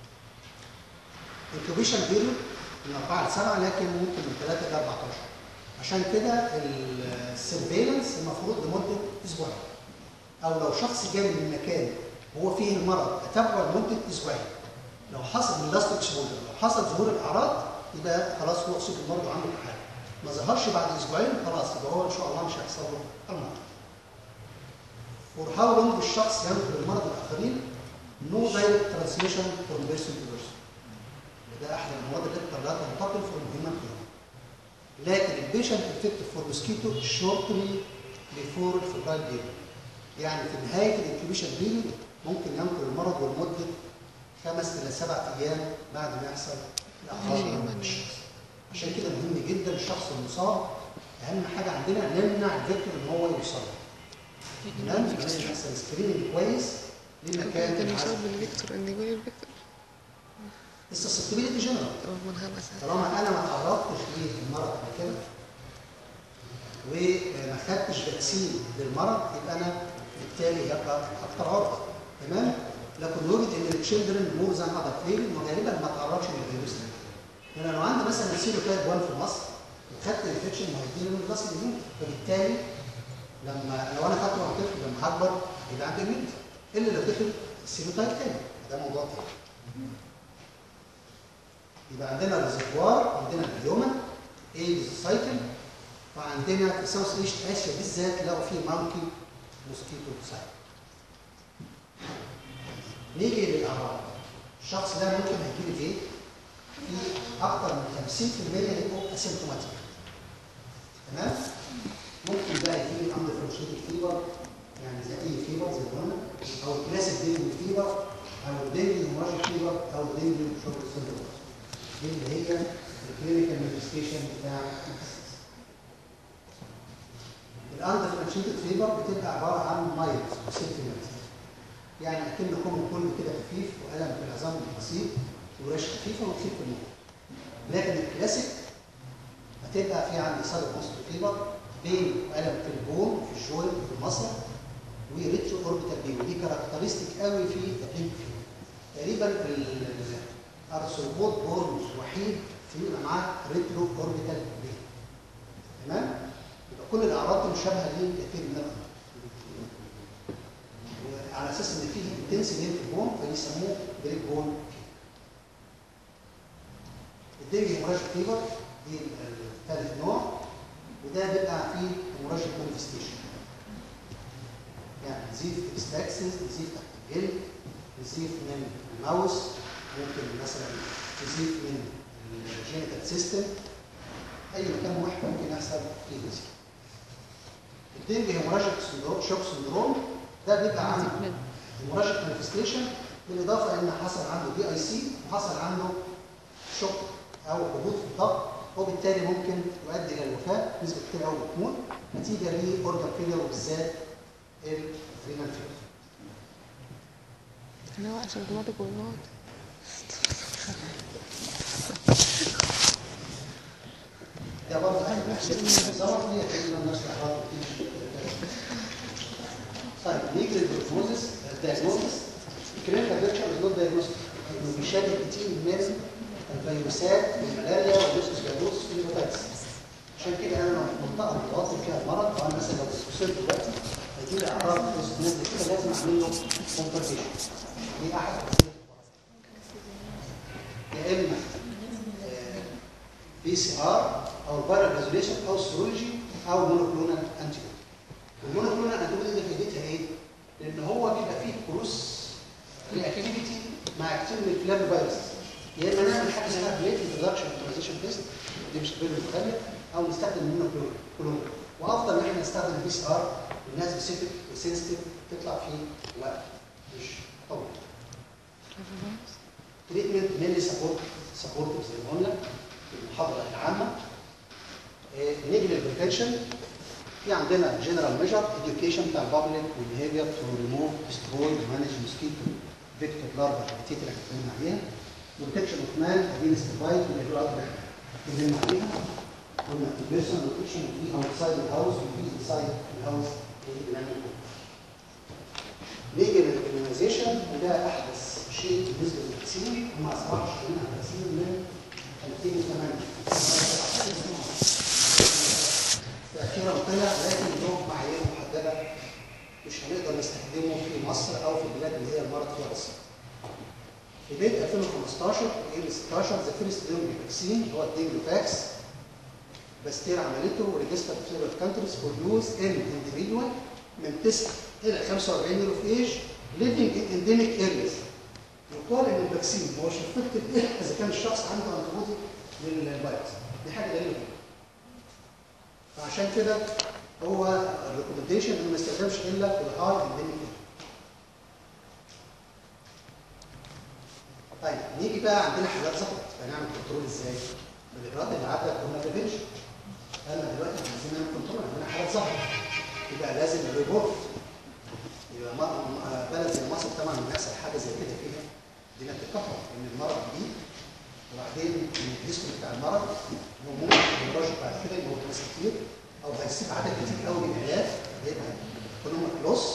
انكوبيشن بيريود من 4 ل 7 لكن ممكن من 3 ل 14 عشان كده السيرفيلنس المفروض لمده اسبوعين او لو شخص جاي من مكان هو فيه المرض اتابعه لمده اسبوعين لو حصل من لاست اكسبوجر لو حصل ظهور الاعراض يبقى خلاص هو اصيب المرض وعنده حاجه ما ظهرش بعد اسبوعين خلاص يبقى هو ان شاء الله مش هيحصل له المرض For how long الشخص ينقل المرض للاخرين no direct transmission from person to person ده احد المواد اللي لا تنتقل from human to human لكن البيشنت infected for mosquito shortly before الفبرايل period يعني في نهايه الانكيوبيشن بيريود ممكن ينقل المرض لمده خمس الى سبع ايام بعد ما يحصل الاعراض عشان كده مهم جدا الشخص المصاب اهم حاجه عندنا نمنع الفيكتور ان هو يوصل تمام لازم يحصل سكريننج كويس للمكان كان اللي يصاب عايز بالفيكتور ان يقول الفيكتور السسبتبيليتي جنرال او منغمس طالما انا ما تعرضتش للمرض قبل كده وما خدتش فاكسين للمرض يبقى انا بالتالي هبقى اكثر عرضه تمام لكن وجد ان التشيلدرن مور ذان اذر فيل انه غالبا ما تعرضش للفيروس ده يعني لو عندي مثلا سيرو تايب 1 في مصر وخدت انفكشن ما هيديني من الغسل اليمين فبالتالي لما لو انا خدته وانا طفل لما هكبر يبقى عندي immunity الا لو طفل سيرو تايب تاني ده موضوع تاني يبقى عندنا الريزرفوار عندنا الهيومن ايدز سايكل وعندنا في ساوث ايست اسيا بالذات لقوا فيه مانكي موسكيتو سايكل نيجي للاعراض الشخص ده ممكن هيجيله ايه؟ في اكتر من 50% هيبقوا اسيمتوماتيك تمام؟ ممكن بقى يجيلي اندر فرنشيتك فيبر يعني زي اي فيبر زي ما قلنا او الكلاسيك دينجو فيبر او الدينجو هيموراجيك فيبر او الدينجو شوك سيندروم دي اللي هي الكلينيكال مانيفستيشن بتاع الديسيز الاندر فرنشيتك فيبر بتبقى عباره عن مايلد وسيمتومات يعني اكن كوم كل كده خفيف والم في العظام بسيط ورش خفيفه وتخف الموت لكن الكلاسيك هتبقى في عندي صدر بوست فيبر بين والم في البون في الجوينت في المصل وريترو اوربيتال بين ودي كاركترستيك قوي في البلينك فيبر تقريبا الارثروبود بون وحيد في يبقى معاه ريترو اوربيتال بين تمام يبقى كل الاعراض دي مشابهه لكثير من الامراض على اساس ان فيه انتنس في البون فبيسموه بريك بون الدنيا هيموراجيك فيبر دي الثالث نوع وده بيبقى فيه هيموراجيك مانيفستيشن يعني نزيف اكستاكسس نزيف تحت الجلد نزيف من الماوس ممكن مثلا نزيف من الجينيتال سيستم اي مكان محكم ممكن يحصل فيه نزيف الدنيا هيموراجيك سندروم شوك سندروم ده بيبقى عنده هيموراجيك مانيفستيشن بالاضافه ان حصل عنده دي اي سي وحصل عنده شوك او هبوط في الضغط وبالتالي ممكن يؤدي الى الوفاه نسبه كتير قوي بتموت نتيجه لاورجن فيلير وبالذات الرينال فيلير انا هو عشان اوتوماتيك والموت ده برضه احنا بالظبط هي تقريبا نفس الاعراض بتيجي طيب نيجي للدياجنوزس الدياجنوزس الكلينيكال بيكتشر از نوت دايجنوستيك انه بيشابه كتير من الفيروسات والملاريا واللوسس جالوس والهيباتيتس عشان كده انا لو في منطقه متوتر فيها المرض وانا مثلا لو وصلت دلوقتي هيجي لي اعراض نازله كده لازم اعمل له كونفرتيشن دي احد أسباب المرض. يا اما بي سي ار او فيرال ريزوليشن او سيرولوجي او مونوكلونال انتي المونوكلونال انتي دي فايدتها ايه؟ لان هو بيبقى فيه كروس رياكتيفيتي مع كتير من الفلام فيروس يا اما نعمل حاجه اسمها بليت انترودكشن ترانزيشن تيست دي مش بين المتخلف او نستخدم المونوكلونال وافضل ان احنا نستخدم البي سي ار والناس سبيسيفيك وسنسيتيف تطلع في وقت مش طويل تريتمنت مينلي سبورت سبورتيف زي ما قلنا في المحاضره العامه نيجي للبريفنشن في عندنا جنرال ميجر اديوكيشن بتاع البابليك والبيهيفير تو ريموف ديستروي ومانج موسكيتو فيكتور لارفا البتيت اللي اتكلمنا عليها بروتكشن اوف مان اجينست فايت والاجراءات اللي اتكلمنا عليها قلنا البيرسون بروتكشن في اوتسايد الهاوس وفي انسايد الهاوس بنعمل نيجي للاميونيزيشن وده احدث شيء بالنسبه للفاكسين هم اصبحوا شغالين على الفاكسين من 2008 اخيرا طلع لكن له معايير محدده مش هنقدر نستخدمه في مصر او في البلاد اللي هي المرض فيها بسيط. في بدايه 2015 ايل 16 ذا فيرست دينجو فاكسين اللي هو الدينجو فاكس باستير عملته وريجستر في سيرفر كانتريز فور يوز ان انديفيدوال من 9 الى 45 يير اوف ايج living in endemic areas. يقال ان الفاكسين ما هوش افكتيف الا اذا كان الشخص عنده انتي للفيروس. دي حاجه غريبه جدا. فعشان كده هو الريكومنديشن انه ما يستخدمش الا في الهاي انديميك طيب نيجي بقى عندنا حالات ظهرت فنعمل كنترول ازاي؟ بالاجراءات اللي عدت كنا بريفنشن انا دلوقتي عايزين نعمل كنترول عندنا حالات ظهرت يبقى لازم الريبورت يبقى بلد زي مصر طبعا لما يحصل حاجه زي كده فيها الدنيا بتتكهرب ان المرض جديد وبعدين الهيستوري بتاع المرض هو ممكن يراجع بعد كده يموت ناس كتير او هيسيب عدد كتير قوي من العيال هيبقى ايكونوميك لوس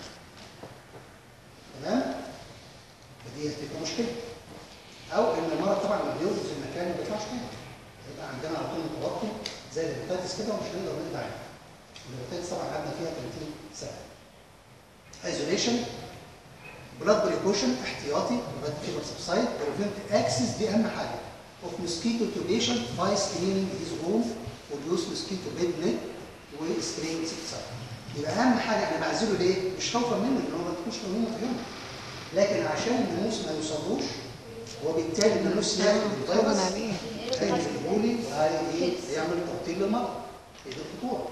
تمام فدي هتبقى مشكله او ان المرض طبعا لما بيوجد في المكان ما بيطلعش تاني هيبقى عندنا على طول توتر زي الهيباتيتس كده ومش هنقدر نقضي عليه الهيباتيتس طبعا قعدنا فيها 30 سنه ايزوليشن بلاد بريكوشن احتياطي لغايه فيبر سبسايد بريفنت اكسس دي اهم حاجه اوف موسكيتو توبيشن باي سكريننج هيز هوم وديوس موسكيتو بيد نت وسكرين سبسايد يبقى اهم حاجه احنا بعزله ليه؟ مش خوفا منه ان هو ما تكونش منه في يوم لكن عشان الناموس ما يوصلوش وبالتالي الناموس ياخد خوفا الفيروس عليه هيجيبوا لي وهي ايه هيعمل توطيل للمرض هي دي الخطوره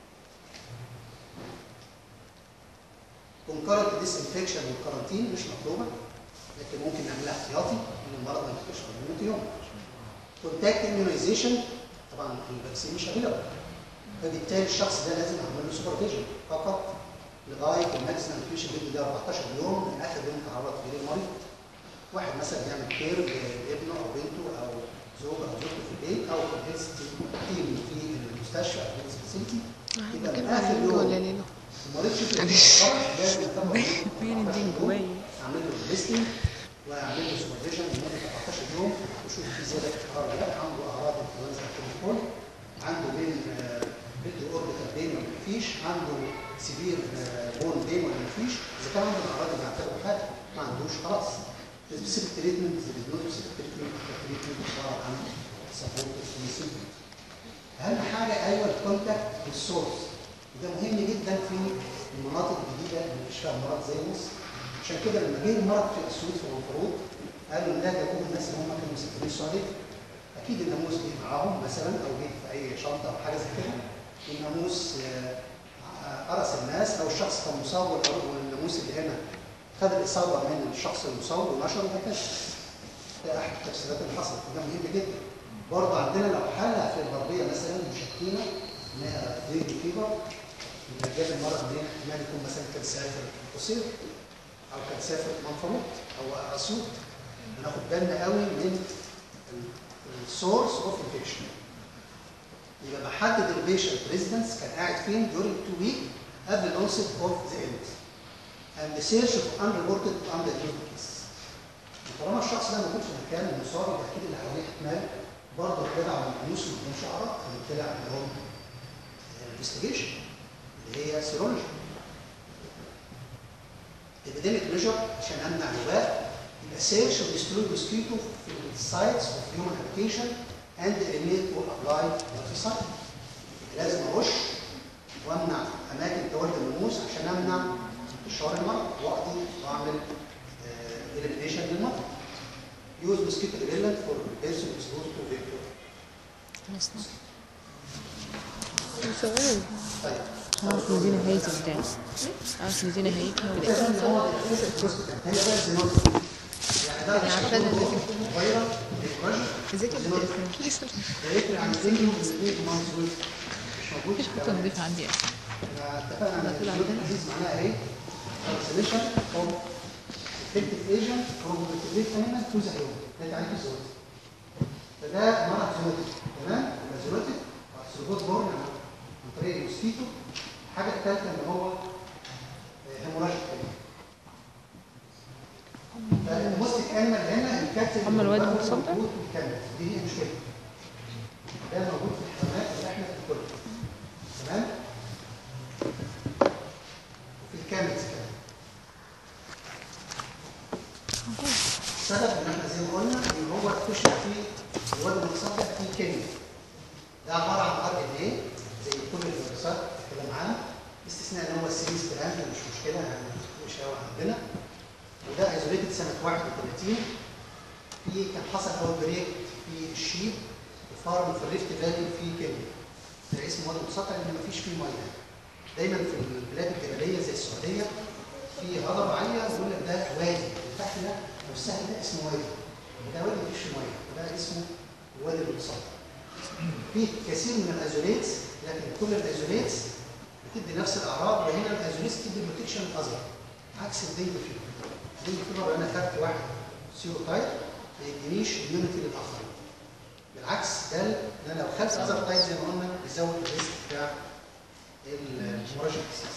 كونكرنت ديسانفكشن والكارانتين مش مطلوبه لكن ممكن نعملها احتياطي ان المرض ما يبقاش في يوم كونتاكت اميونيزيشن طبعا الفاكسين مش افيلبل فبالتالي الشخص ده لازم اعمل له سوبرفيجن فقط لغايه الماكسيمم انفيوشن بيدي ده 14 يوم من اخر يوم تعرض فيه للمريض واحد مثلا يعمل كير لابنه او بنته او زوجه او زوجته في البيت او في الهيلث تيم في المستشفى او الهيلث فاسيلتي يبقى من جبنا اخر عنده ولا يوم ليله المريض شوف الخطر لازم يتابع فين الدين جوايا اعمل له ليستنج واعمل له سوبرفيجن لمده 14 يوم وشوف في زياده في الحراره ولا لا عنده اعراض انفلونزا كل عنده بين بيترو اوربيتال بين ولا مفيش عنده سيفير بون بين ولا مفيش اذا كان عنده الاعراض اللي هنعتبره حاجه ما عندوش خلاص سبيسيفيك تريتمنت زي النوت سبيسيفيك تريتمنت عباره عن سبورت اهم حاجه ايوه الكونتاكت بالسورس وده مهم جدا في المناطق الجديده اللي مش فيها مرض زي مصر عشان كده لما جه المرض في السويد في المفروض قالوا لا جابوه الناس اللي هم كانوا مسافرين السعوديه اكيد الناموس جه معاهم مثلا او جه في اي شنطه او حاجه زي كده الناموس آه، آه، قرص الناس او الشخص كان مصاب والأر- والناموس اللي هنا خد الاصابه من الشخص المصاب ونشره وهكذا ده احد التفسيرات اللي حصلت وده مهم جدا برضه عندنا لو حاله في الغربيه مثلا مشكينا انها دينجو فيبر يبقى جاب المرض منين؟ احتمال يكون مثلا كان سافر قصير او كان سافر منفلوط او اسيوط بناخد بالنا قوي من السورس اوف انفكشن يبقى بحدد البيشنت ريزيدنس كان قاعد فين during two week قبل الاونست اوف ذا illness and the search of unreported undetected cases طالما الشخص ده موجود في مكان المصاب يبقى اكيد اللي حواليه احتمال برضه طلع على الفلوس ما يكونش اعراض فبالتالي عندهم انفستيجيشن اللي هي سيرولوجي epidemic measure عشان امنع الوباء يبقى search of destroyed mosquito في sites of human habitation and eliminate or apply noticide لازم ارش وامنع اماكن تولد الناموس عشان امنع انتشار المرض واقضي واعمل elimination للمرض use mosquito repellent for person exposed to vector سؤال طيب عارف ندينا هيئة وداع عارف ندينا هيئتها وداع هي بقى الزينوتيك يعني ده عارفة إن صغيره بيترش ازاي كده هيفرق عن الدنيا والدنيا منظور مش موجود مفيش حتى نضيف عندي اصلا اتفقنا على طلع الزينوتيك عندنا. ديزيز معناها ايه؟ isolation of effective agent from the activate animal to the human ده تعريف الزينوتيك فده مرض زينوتيك تمام؟ يبقى زينوتيك ثروبوت بورن عن طريق الموسكيتو الحاجه الثالثه اللي هو هيموراجيك فالموستيك انيمال هنا الكاتب أما الواد الموجود المتصدع؟ موجود في الكامل دي هي مشكله ده موجود في الحيوانات اللي احنا بناكلها تمام وفي الكامل كمان السبب ان احنا زي ما قلنا ان هو اكتشف فيه الواد المتصدع فيه كيمياء ده عباره عن ار ان ايه زي كل الفيروسات كده معانا باستثناء ان هو السيريز براند مش مشكله يعني مش قوي عندنا وده ايزوليتد سنه 31 في كان حصل اول بريك في الشيب في فارم في الريفت فالي في كينيا ده اسمه واد مسطح لان مفيش فيه ميه دايما في البلاد الجبليه زي السعوديه في هضبه عاليه يقول لك ده وادي اللي تحت ده او السهل ده اسمه وادي ده وادي مفيش فيه ميه وده اسمه الوادي المسطح في كثير من الايزوليتس لكن كل الايزوليتس بتدي نفس الاعراض وهنا الايزوليتس بتدي بروتكشن اصغر عكس الدنج فيبر الدنج فيبر انا خدت واحد سيرو تايب ما يدينيش اميونيتي للاخرين بالعكس ده ان انا لو خدت اذر تايب زي ما قلنا بيزود الريسك بتاع الهيموراجيك ديسيز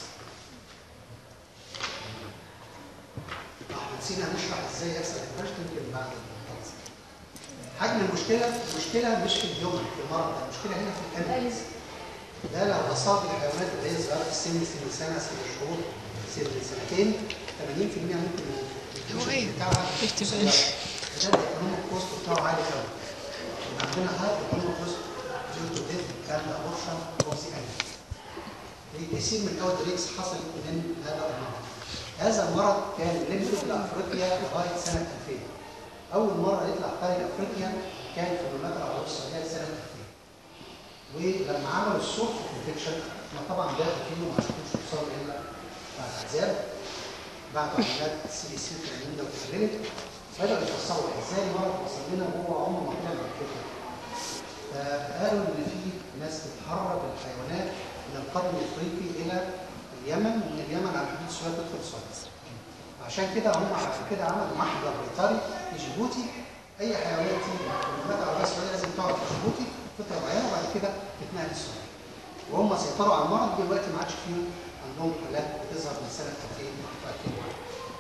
احنا نسينا نشرح ازاي يحصل هيموراجيك يمكن بعد الخلاص حجم المشكله المشكله مش في اليوم في المرض ده المشكله هنا في الكلب ده لو اصاب الحيوانات اللي هي صغيره في السن سن سنه سن شهور سن سنتين 80% ممكن هو إيه؟ بتاعها احتفال. ده الايكونوميك كوست بتاعه عالي قوي يبقى عندنا هاي ايكونوميك كوست due to death and abortion of the animal. كثير من الاوت ريكس حصلت من هذا المرض. هذا المرض كان ليمتد لافريقيا لغايه سنه 2000. اول مره يطلع خارج افريقيا كان في المملكه العربيه السعوديه سنه 2000. ولما عملوا السوق انفكشن ما طبعا ده فيه وما عرفوش يوصلوا الا بعد عذاب بعتوا عمليات سي بي سي في اليمين واتقللت بدأوا يفسروا ازاي المرض وصل لنا وهو عمره ما طلع من افريقيا. فقالوا ان في ناس بتحرك الحيوانات من القرن الافريقي الى اليمن ومن اليمن على حدود سوريا تدخل سوريا. عشان كده هم عشان كده عملوا محضر بيطري في جيبوتي اي حيوانات تيجي من المملكه العربيه السعوديه لازم تقعد في جيبوتي فتره معينه وبعد كده تتنقل لسوريا. وهم سيطروا على المرض دلوقتي ما عادش فيهم عندهم حالات بتظهر من سنه 2000 و 2001.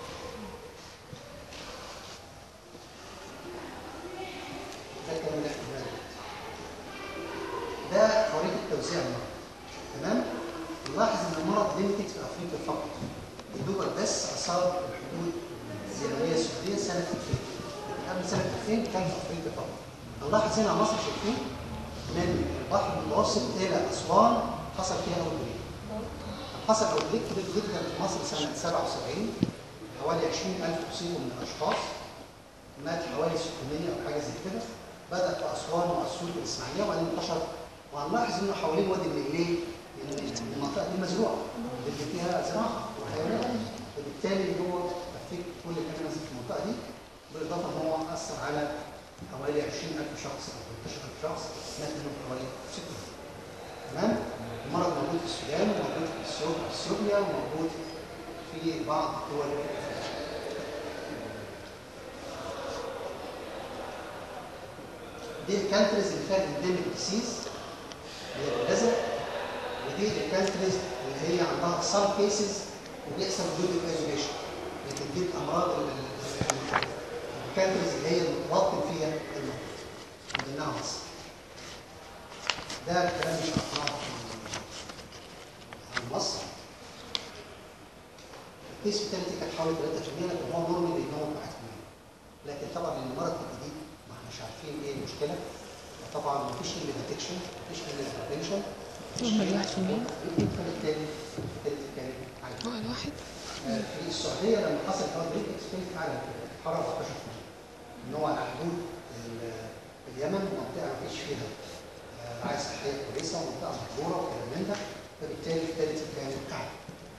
ده الكلام اللي احنا بنعمله. ده خريطه توزيع المرض تمام نلاحظ ان المرض ليميتد في افريقيا فقط يدوبك بس اصاب الحدود الزمنيه السعوديه سنه 2000 قبل سنه 2000 كان في افريقيا فقط نلاحظ هنا مصر شايفين من البحر المتوسط الى اسوان حصل فيها اول بريك حصل اول بريك كبير جدا في مصر سنه 77 حوالي 20000 اصيبوا من الاشخاص مات حوالي 600 او حاجه زي كده بدا في اسوان واسيوط والاسماعيليه وبعدين انتشر وهنلاحظ انه حوالين وادي النيل لان المنطقه دي مزروعه اللي فيها زراعه وحيوانات وبالتالي هو تفكيك كل الانيمالز في المنطقه دي بالاضافه ان هو اثر على حوالي 20000 شخص او 13000 شخص مات منهم حوالي 6 تمام المرض موجود في السودان وموجود في إثيوب- اثيوبيا وموجود في بعض دول افريقيا دي الكانتريز اللي فيها الانديميك ديسيز اللي هي الازرق ودي الكانتريز اللي هي عندها سام كيسز وبيحصل جود ايزوليشن لكن دي الامراض ال- ال- الكانتريز اللي هي المتوطن فيها المرض من ضمنها مصر ده الكلام مش عن عن مصر الكيس فيتاليتي كانت حوالي 3% لكن هو نورمال ان هو 1% لكن طبعا لان المرض الجديد ما احناش عارفين ايه المشكله طبعا ما فيش الا ديتكشن ما فيش الا بريفنشن هم الواحد في المية؟ فبالتالي فبالتالي كان عالي هو الواحد آه، في السعوديه لما حصل كمان ريت اكسبيرينس اعلى حراره 14% ان هو على حدود ال- اليمن منطقه ما فيش فيها آه، رعايه صحيه كويسه ومنطقه مهجوره وكلام من ده فبالتالي الثالث كان اعلى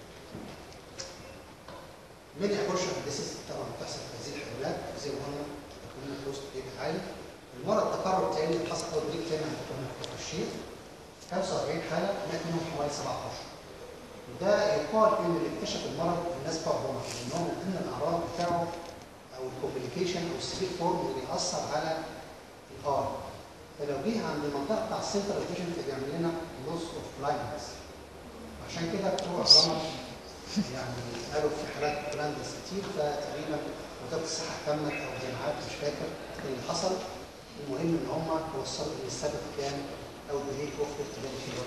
من ابورشن ديسيس طبعا بتحصل في هذه الحيوانات زي ما قلنا تكون الكوست بيبقى عالي المرض تكرر تاني حصل اول بريك تاني عند دكتور في الشيخ 75 حاله مات منهم حوالي 17 وده يقال ان اللي اكتشف المرض الناس بتوع روما لان هو من ضمن الاعراض بتاعه او الكومبليكيشن او السبيل فورم اللي بيأثر على الار فلو جه عند المنطقه بتاع السنترال فيجن فبيعمل لنا لوس اوف بلايندنس عشان كده بتوع روما يعني قالوا في حالات بلايندنس كتير فتقريبا وزاره الصحه تمت او جامعات مش فاكر إيه اللي حصل المهم ان هم توصلوا ان السبب كان او بريك اوف ارتباط فيبر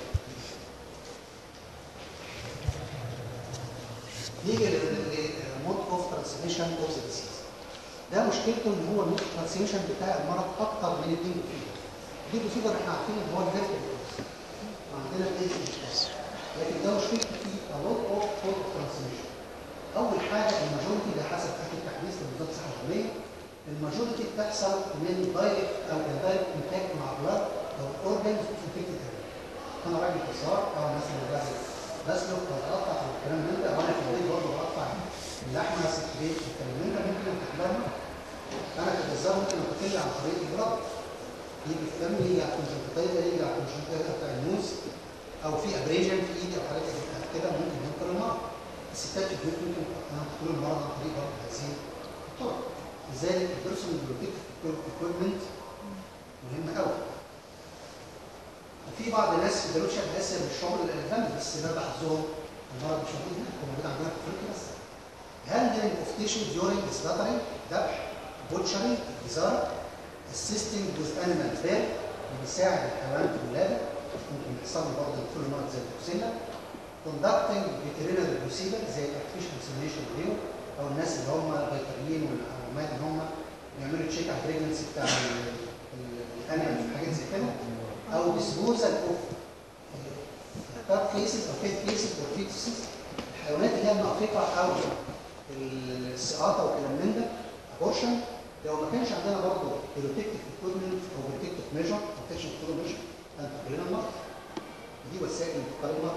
نيجي للمود اوف ترانسميشن اوف ذا ديسيز ده مشكلته ان هو المود ترانسميشن بتاع المرض اكتر من الدينجو فيبر الدينجو فيبر احنا عارفين ان هو الفيرتيكال وعندنا الايدز مش لكن ده مشكلته في المود اوف مود ترانسميشن اول حاجه الماجورتي ده حسب اخر تحديث لوزاره الصحه العالميه الماجورتي بتحصل من دايركت او دايركت انتاك مع بلاد او اورجانز في انفكتد اريا انا راجل جزار او مثلا بعمل بسلك بقطع او الكلام من ده وانا في البيت برضه بقطع اللحمه ست بيت والكلام من ده ممكن استخدمها انا كجزار ممكن اتكلم عن طريق البلاد يجي في دمي يجي على الكونجنكتيفا يجي على الكونجنكتيفا بتاع الموز او في ابريجن في ايدي او حاجات زي كده ممكن ينقل المرض الستات في البيت ممكن تنقل المرض عن طريق برضه هذه الطرق لذلك البيرسونال بروتكتيف ايكويبمنت مهم قوي وفي في بعض الناس في جنوب شرق اسيا مش شغل الالفان بس ده ده حظهم المرض مش موجود هناك هو موجود عندنا في افريقيا بس handling of tissue during slaughtering ذبح butchery جزار assisting with animal birth بيساعد الحيوان في الولاده ممكن يحصل له برضه كل مرض زي البروسيلا conducting veterinary procedure زي artificial insemination غيره او الناس اللي هم البيطريين والعلماء اللي هم بيعملوا تشيك على البريجنسي بتاع الانيمال وحاجات زي كده او disposal of ثيرد كيسز او فيث كيسز او فيتسز الحيوانات اللي هي الناطقه او السقاطه وكلام من ده ابورشن لو ما كانش عندنا برضه بروتكتيف اكويبمنت او بروتكتيف ميجر ما كانش المفروض ميجر هنتقل لنا المرض دي وسائل انتقال المرض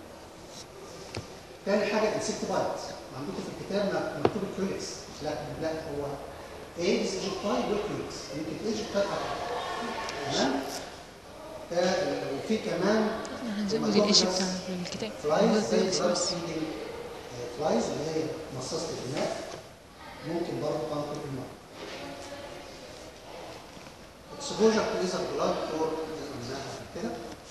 تاني حاجه الانسكتيفايد عندكم في الكتاب مكتوب الكيولكس لا لا هو ايدز ايجيبتاي والكيولكس يمكن ايجيبتاي اكتر تمام آه، وفي كمان احنا هنزود الإيش بتاعنا في الكتاب فلايز زي بس بلاد بس فيدنج فلايز اللي هي مصاصة الدماء ممكن برضه تنقل المرض. exposure to either blood or كده.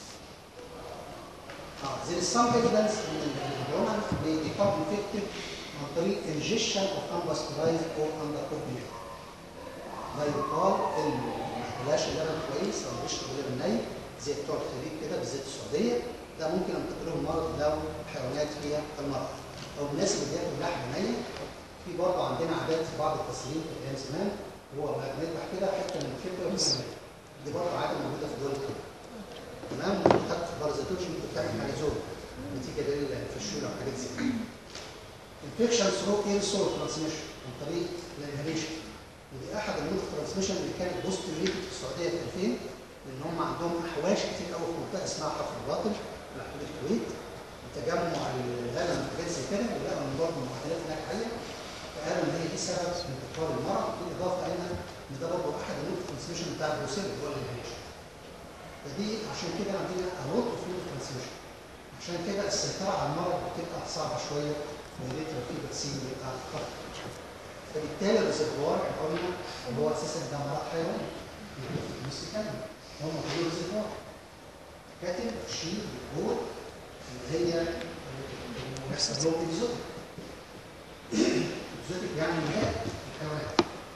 اه there is some evidence ان الهرمون may become infected عن طريق ingestion of unpasteurized or undercooked milk. ما يقال ان ما بلاش اللبن كويس او بيشرب لبن ني زي بتوع الخليج كده بالذات السعوديه ده ممكن ان تقلهم المرض لو حيوانات فيها المرض او الناس اللي بياكلوا لحم ني في برضه عندنا عادات في بعض التسليم في ايام زمان هو ما بنذبح كده حته من الكبده وكده دي برضه عاده موجوده في دول كده تمام ممكن تحط في بارازيتولوجي ممكن تعمل حلزون نتيجه للفشوله وحاجات زي كده انفكشن ثرو اير سول ترانسميشن عن طريق الانهاليشن ودي احد المود ترانسميشن اللي كانت بوست ريليتد في السعوديه في 2000 لان هم عندهم احواش كتير قوي في منطقه اسمها حفر الباطن على حدود الكويت تجمع الغنم وحاجات زي كده ولقوا ان برضه المعدلات هناك عاليه فقالوا ان هي دي سبب من انتقال المرض بالاضافه الى ان ده برضه احد المود ترانسميشن بتاع البروسيل اللي هو الانهاليشن فدي عشان كده عندنا انوت اوف مود ترانسميشن عشان كده السيطره على المرض بتبقى صعبه شويه ويا ريت لو في فاكسين يبقى خطر فبالتالي الريزرفوار احنا قلنا اللي هو اساسا ده مرض حيواني يبقى في النص كامل هم كلهم ريزرفوار كاتب شيء بيقول اللي هي بيحصل لهم اكزوتيك اكزوتيك يعني نهايه الحيوانات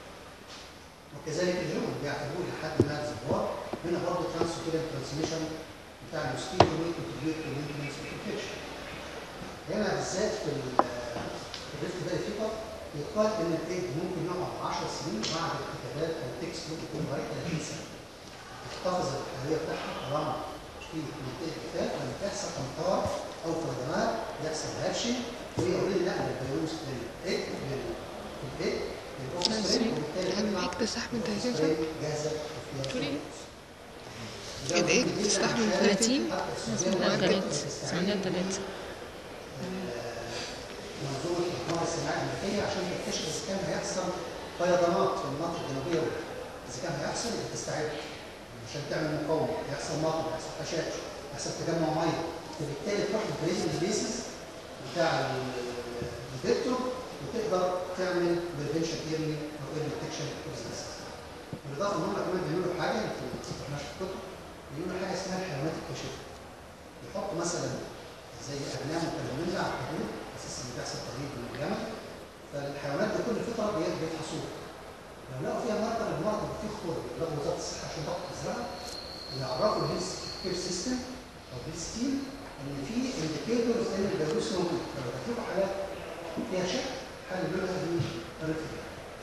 وكذلك الهرمون بيعتبروه لحد ما ريزرفوار هنا برضه ترانسفيرنت ترانسميشن بتاع الموسكيتو ويكونتريبيوت للمينتنس انفكشن هنا بالذات في الريفت فالي فيبر يقال ان الايد ممكن يقعد 10 سنين بعد الكتابات او التكست ممكن يكون لغايه 30 سنه. تحتفظ الحيويه بتاعها طالما في منطقه الكتاب لما تحصل امطار او فردانات يحصل هاتشنج وهي اوريدي نقل الفيروس من الايد للايد للاوكسجين وبالتالي يعني ايه تستحمل 30 سنة؟ جاهزه تقولي قد ايه تستحمل 30 اسمها ثلاث اسمها ثلاث منظومه الاقمار الصناعيه الامريكيه عشان تكتشف اذا كان هيحصل فيضانات في المناطق الجنوبيه ولا لا. اذا كان هيحصل يبقى تستعد عشان تعمل مقاومه يحصل مطر يحصل خشاش يحصل تجمع ميه فبالتالي تروح للبريزن بيسز بتاع ال- الفيكتور وتقدر تعمل بريفنشن ايرلي او ايرلي ديتكشن بالاضافه ان هم كمان بيعملوا حاجه يمكن ما ذكرناش في الكتب بيعملوا حاجه اسمها الحيوانات الكاشفه يحطوا مثلا زي اغنام وكلامنا على الحدود اساس ان بيحصل تغيير من الجمل فالحيوانات دي كل فتره بي- بيفحصوها لو لقوا فيها مرض المرض اللي فيه خطوره يبلغوا وزاره الصحه عشان تاخد تزرعها ويعرفوا الهيلث كير سيستم او هيلث تيم ان في انديكيتورز ان الفيروس موجود لو هتجيبوا حالات فيها شك حللوا لها دي الريفير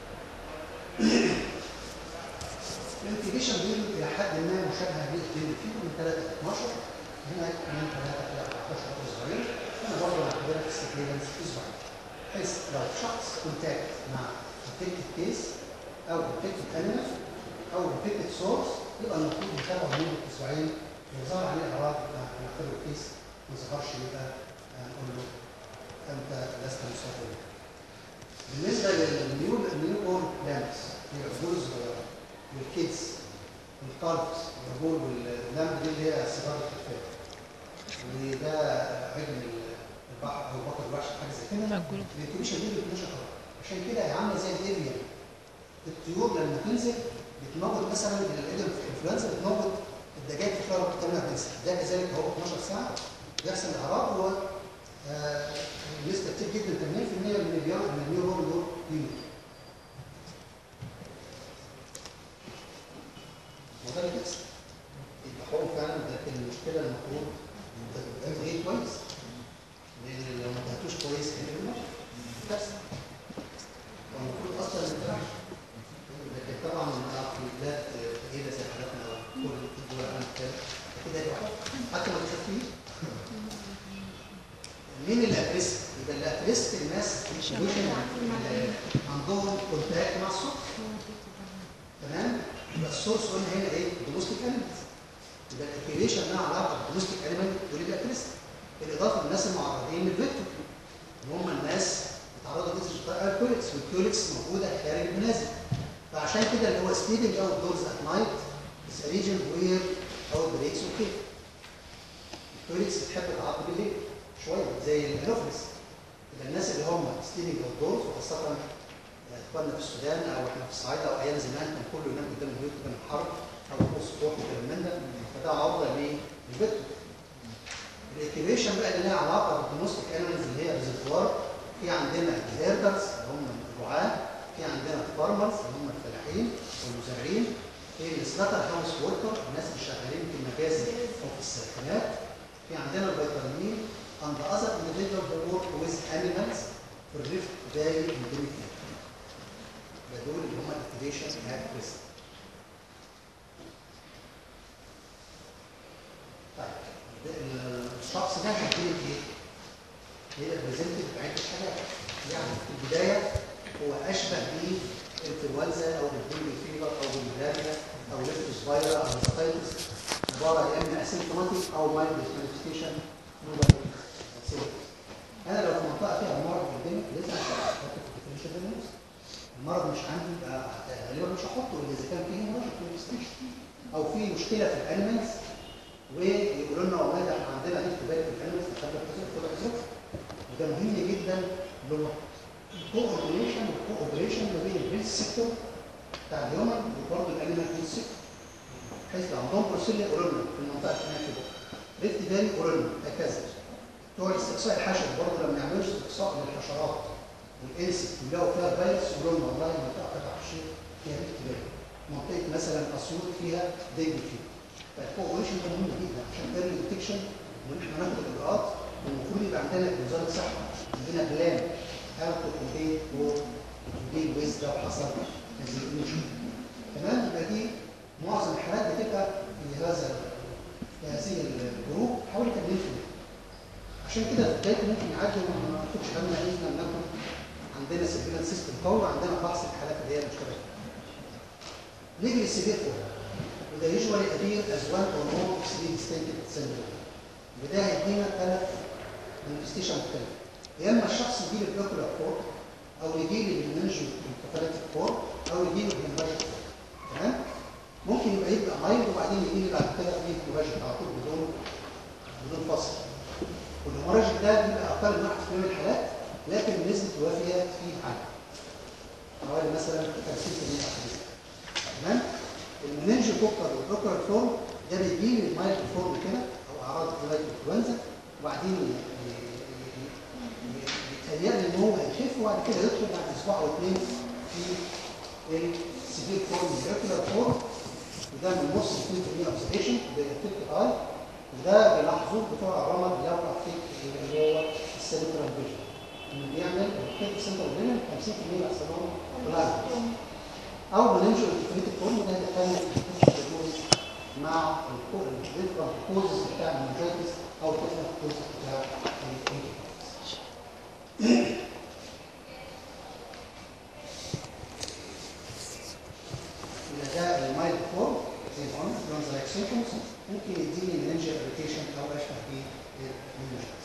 الانتيبيشن بيجي الى حد ما مشابهه للدين فيه من 3 ل 12 هنا من 3 ل 14 اسبوعين هنا برضه نعتبرها في سيرفيلانس اسبوعين بحيث لو شخص كونتاكت مع انفكتد كيس او انفكتد انيمال او انفكتد سورس يبقى المفروض يتابعه لمده اسبوعين لو ظهر عليه اعراض يبقى هنعتبره كيس ما ظهرش يبقى هنقول له انت لست مصاب به. بالنسبه للنيو النيو بورن بلانتس هي العجول الصغيره والكيدز والكالفز العجول واللمب دي اللي هي صغار الخفاف وده عجل البحر او بطل الوحش حاجه زي كده عجول. الانتوبيشن دي بتنشط عشان كده هي عامله زي الاريا الطيور لما تنزل بتموت مثلا الادم في الانفلونزا بتموت الدجاج في خلال 48 ساعه ده كذلك هو 12 ساعه بيحصل اعراض و آه، نسبه كتير جدا 80% من اليوم من النيورون دول بيموت ما ده اللي بيحصل يبقى هو فعلا لكن المشكله المفروض تعمل ايه كويس لان لو ما تعملوش كويس هيعمل المرض كارثه والمفروض اصلا ما ينفعش لكن طبعا أنا في بلاد جديده زي حالتنا او كل الدول الان كده كده يبقى حر. حتى ما تخفيه مين اللي اتريسك؟ يبقى اللي اتريسك الناس اللي عندهم كونتاكت مع الصوت تمام؟ يبقى السورس قلنا هنا ايه؟ دومستيك انيمالز يبقى الاكيليشن لها علاقه بالدومستيك انيمال دول اللي اتريسك بالاضافه للناس المعرضين للفيكتور اللي هم الناس اتعرضوا لفيكتور الكوليكس والكوليكس موجوده خارج المنازل فعشان كده اللي هو sleeping outdoors at night is a region where outbreaks okay. الكوليكس بتحب تعض بالليل شويه زي الانوفلس يبقى الناس اللي هم sleeping outdoors وخاصه اخواننا في السودان او احنا في الصعيد او ايام زمان كان كله ينام قدام البيوت قدام الحر او يبص فوق وكلام من ده فده عرضه للفيكتور الاكيبيشن بقى اللي لها علاقه بالدومستيك انيمالز اللي هي ريزرفوار في عندنا الهيردرز اللي هم الرعاه في عندنا الفارمرز اللي هم الفلاحين والمزارعين في السلاتر هاوس وركر الناس اللي شغالين في المجازر او في الساخنات في عندنا الفيتامين and the other individual who work with animals في الريفت فالي انديميك ده دول اللي هم الاكتيفيشن ات ريسك طيب ده- الشخص ده هيجيلك ايه؟ هي بريزنتد بعده حاجات يعني في البدايه هو اشبه بالانفلونزا او بالدنج فيبر او بالملاريا او ليبتوسبايرا او هيباتيتس عباره يا اما اسيمتوماتيك او مايلد مانيفستيشن انا لو في منطقه فيها مرض قدامي لازم احط الديفرنشال دياجنوز المرض مش عندي يبقى غالبا مش هحطه الا اذا كان فيه هيموراجيك مانيفستيشن او في مشكله في الانيمالز ويقولوا لنا والله ده احنا عندنا دي بالك في الانيمالز نخلي الحذر كل حذر وده مهم جدا اللي هو الكوردينيشن والكوردينيشن ما بين الهيلث سيكتور بتاع الهيومن وبرضه الانيمال هيلث سيكتور بحيث لو عندهم بروسيليا يقولوا لنا في المنطقه الفلانيه كده ريفت فالي يقولوا لنا هكذا بتوع الاستقصاء الحشري برضه لما يعملوا استقصاء للحشرات والانسكت ويلاقوا فيها فيروس يقولوا لنا والله المنطقه بتاعت الحشيش فيها ريفت فالي منطقه مثلا اسيوط فيها دينج فيها فالكوردينيشن ده مهم جدا عشان ايرلي ديتكشن وان احنا ناخد الاجراءات والمفروض يبقى عندنا في وزاره الصحه عندنا بلان هاو تو كومبيت اور ديل ويز لو حصل هذه المشكله تمام يبقى دي معظم الحالات بتبقى في هذا في هذه الجروب حوالي 80% عشان كده في بدايته ممكن يعدي وما ناخدش بالنا اذا لم نكن عندنا سيرفيلانس سيستم قوي وعندنا فحص الحالات اللي هي المشكله نيجي للسيفير فورم وده يجوالي ابير از وان اور مور اكسلين ستيتد سيندروم وده هيدينا ثلاث مانيفستيشن مختلفه يا اما الشخص يجي له بلوكولار فور او يجي له بالمنجمنت انكفاليتيك فور او يجي له بالهيمباجيك فور تمام ممكن يبقى يبدا مايلد وبعدين يجي لي بعد كده في هيمباجيك على طول بدون بدون فصل والهيموراجيك ده بيبقى اقل من 1% من الحالات لكن نسبه الوفيات فيه عاليه حوالي مثلا 50% أقل. تمام المننج كوكر والبروكر فورم ده بيجي لي المايلد فورم كده او اعراض زي الانفلونزا وبعدين بيتهيألي ان هو هيخف وبعد كده يدخل بعد اسبوع او اثنين في السيفير فورم الريكولار فورم وده من نص 2% اوبزرفيشن ده يتك اي وده بيلاحظوه بتوع الرمد لو افيك اللي هو السنترال فيجن انه بيعمل الكيك سنترال فيجن 50% يحصل لهم بلايندنس او بننشر الكريتيك فورم ده يدخلنا في الدوز مع الديفرنت كوزز بتاع المنجيتس او الديفرنت كوزز بتاع الكريتيك يبقى ده المايلد فورم زي ما قلنا فرونز لايك سيمبتومز ممكن يديني مننجر اريتيشن او اشبه بالمنجيتس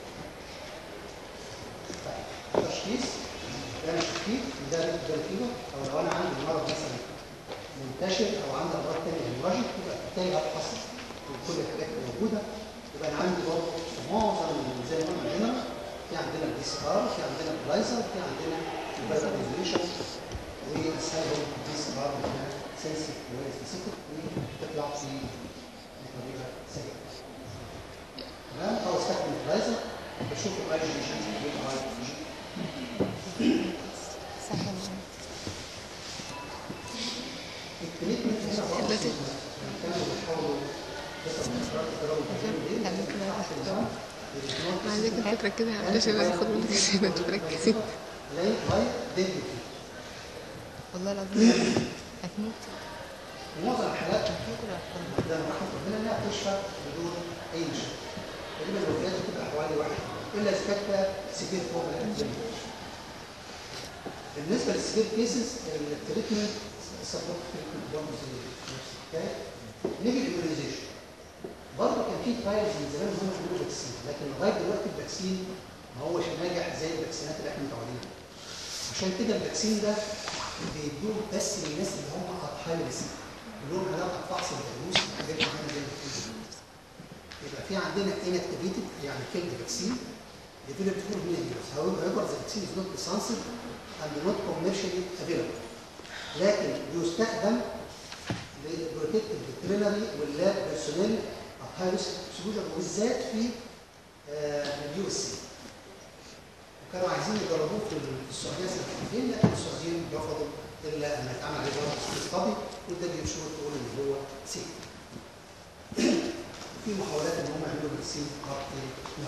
طيب التشخيص ده انا شكيت ان ده ريد فيبر او لو انا عندي مرض مثلا منتشر او عندي امراض ثانيه هيموراجيك يبقى بالتالي ابحث كل الحاجات اللي موجوده يبقى انا عندي برضه معظم زي ما قلنا جنرال في عندنا الدي سي ار في عندنا البلايزر في عندنا البايزر ريزوليوشن واسهلهم الدي سي ار سنسيف وسبيسيفيك وتطلع في هتشوفوا اي جي التريتمنت هنا برضه التي- كانوا بيحاولوا بس المسارات التدرج التدريجي تعمل كده واحد عشان كده. الريتينول عايزاك انت تركزي علشان اخد منك كلمة تركزي لايت لايت ديجري والله العظيم هتموت معظم الحالات ده رحمة ربنا انها تشفى بدون اي مشاكل تقريبا الوفيات بتبقى حوالي واحد الا اذا كانت سيفير فوق بالنسبه للسيفير كيسز التريتمنت سبورت تريتمنت برضه زي نفس الحكايه نيجي الاميونيزيشن برضه كان في ترايلز من زمان هم بيعملوا فاكسين لكن لغايه دلوقتي الفاكسين ما هوش ناجح زي الفاكسينات اللي احنا متعودين عليها عشان كده الفاكسين ده بيدوه بس للناس اللي هم هاي ريسك اللي هم هناخد فحص الفيروس وحاجات معينه زي الفيروس يبقى في عندنا inactivated يعني كيلد فاكسين developed for many years however however the vaccine is not licensed and not commercially available لكن يستخدم للبروتكتيف فيترينري واللاب بيرسونيل of high risk exposure وبالذات في اليو اس سي وكانوا عايزين يجربوه في السعوديه سنتين لكن السعوديين رفضوا الا ان يتعمل عليه برضه ستادي وده بيشور تقول ان هو سيف. في محاولات ان هم يعملوا فاكسين قبل لا.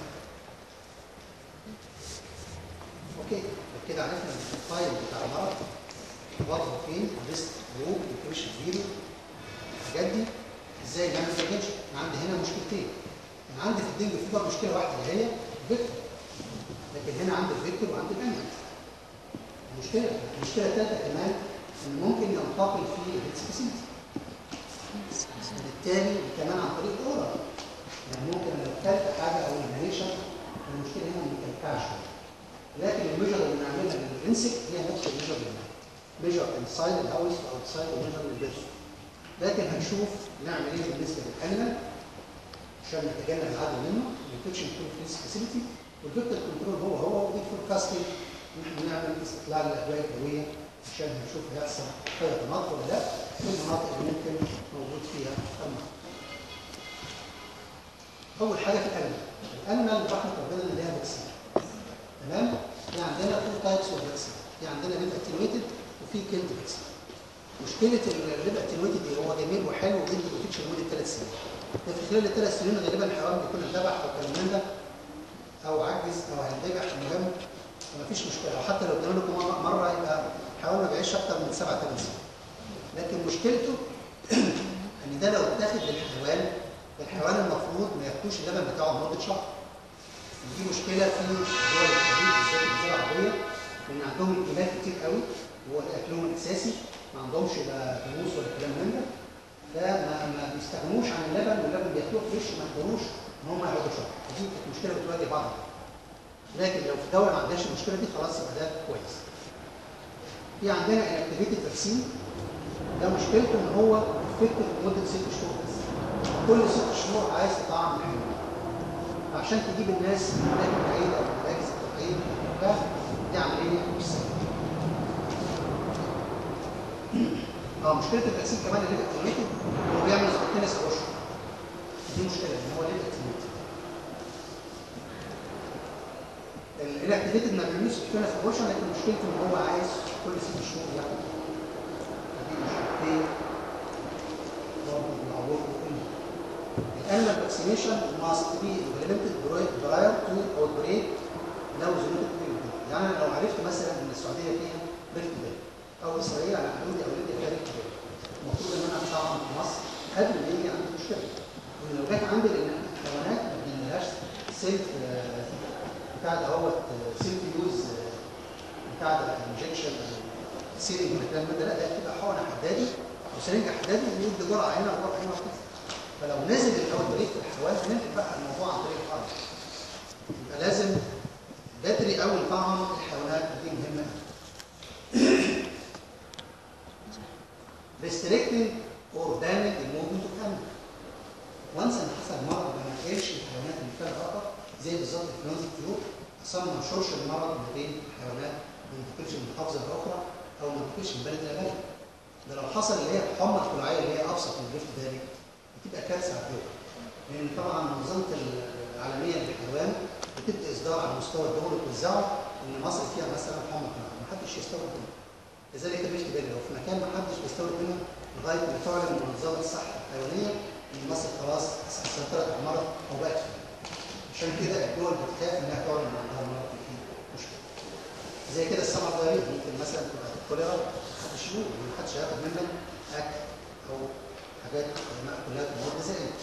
اوكي كده عرفنا الفايل بتاع المرض وضعه فين ليست جروب انكريشن فيرو الحاجات دي ازاي نعمل بريفنشن انا عندي هنا مشكلتين انا عندي في الدنج فيبر مشكله واحده اللي هي فيكتور لكن هنا عندي الفيكتور وعندي الانيمال المشكله المشكله الثالثه كمان ان ممكن ينتقل في السبيسيتي بالتالي كمان عن طريق الاورال يعني ممكن لو كلت حاجه او انهيشن المشكله هنا ما بتنفعش لكن الميجر اللي بنعملها للانسكت هي نفس الميجر اللي بنعملها ميجر انسايد الهاوس او اوتسايد وميجر للبيرسون لكن هنشوف نعمل ايه بالنسبه للانيمال عشان نتجنب العدوى منه الانفكشن يكون في سبيسيفيتي والفيكتور كنترول هو هو ودي فوركاستنج نعمل استطلاع للادويه الجويه عشان هنشوف هيحصل فيها تناقض ولا لا في المناطق اللي ممكن موجود فيها المرض. اول حاجه في الانيمال الانيمال رحمه ربنا اللي ليها فاكسين تمام في عندنا تو تايبس اوف فاكسين في عندنا ليف اتنويتد وفي كيلد فاكسين مشكله الليف اتنويتد دي هو جميل وحلو وبيدي بروتكشن لمده ثلاث سنين ده في خلال الثلاث سنين غالبا الحيوان بيكون انذبح او كلام ده او عجز او هينذبح المهم مفيش مشكله او حتى لو ادينا لكم مره مره يبقى الحيوان ما بيعيش اكتر من سبع ثمان سنين لكن مشكلته ان ده لو اتاخد للحيوان الحيوان المفروض ما ياكلوش اللبن بتاعه لمده شهر دي مشكله في دول الخليج بالذات الجزيره العربيه لان عندهم الجمال كتير قوي هو ده اكلهم الاساسي ما عندهمش لا فلوس ولا كلام من ده فما ما بيستغنوش عن اللبن واللبن بياكلوه فريش ما يقدروش ان هم يقعدوا شهر دي كانت مشكله بتواجه بعض لكن لو في دوله ما عندهاش المشكله دي خلاص يبقى ده كويس في عندنا انكتيفيتي فاكسين ده مشكلته ان هو افكتيف لمده ست شهور بس كل ست شهور عايز تطعم الحيوان فعشان تجيب الناس من اماكن بعيده او مراكز التوعيه فدي عمليه مش سهله. اه مشكله الفاكسين كمان اللي اكتيفيتد هو بيعمل سبوتينس ابوشن دي مشكله ان هو ليه اكتيفيتد الاكتيفيتد ما بيعملوش سبوتينس ابوشن لكن مشكلته ان هو عايز كل ست شهور ياخد دي مشكلتين برضه بيعوضوا كل الانيمال فاكسينيشن ماست بي امبلمنتد براير تو اوتبريك لو زيروتك يعني لو عرفت مثلا ان السعوديه فيها ريفت فالي او اسرائيل على حدود او ليبيا فيها ريفت فالي المفروض ان انا اطعم في مصر قبل ما يجي عندي مشكله وان لو جت عندي لان الحيوانات ما بنلهاش سيلف بتاع ده هو سيلف يوز بتاع ده انجكشن سيرنج والكلام ده لا ده بتبقى حقنه حدادي وسرنجه حدادي ويدي جرعه هنا وجرعه هنا وكده فلو نزل الاوتبريك في الحيوان هننقل بقى الموضوع عن طريق الارض يبقى لازم بدري قوي نطعم الحيوانات دي مهمه restricting or banning the movement of animals وانس ان حصل مرض ما نقلش الحيوانات اللي فيها الرقبه زي بالظبط انفلونزا الطيور اصلا ما نشرش المرض ما بين الحيوانات ما ينتقلش من محافظه لاخرى او ما ينتقلش من بلد الى بلد ده لو حصل اللي هي الحمى الطلوعيه اللي هي ابسط من الريفت فالي بتبقى كارثه على الدول لان طبعا منظمه العالميه للحيوان بتبدا اصدار على مستوى الدول وتوزعه ان مصر فيها مثلا حمى كنار ما حدش يستورد منها لذلك مش تبقى لو في مكان ما حدش بيستورد منها لغايه ما تعلن منظمه الصحه الحيوانيه ان مصر خلاص سيطرت على المرض او بقت فيه عشان كده الدول بتخاف انها تعلن ان عندها مرض فيه مشكله زي كده السمع الضريبي ممكن مثلا تبقى الكوليرا محدش يقول محدش هياخد منك اكل او حاجات مأكولات ومواد غذائيه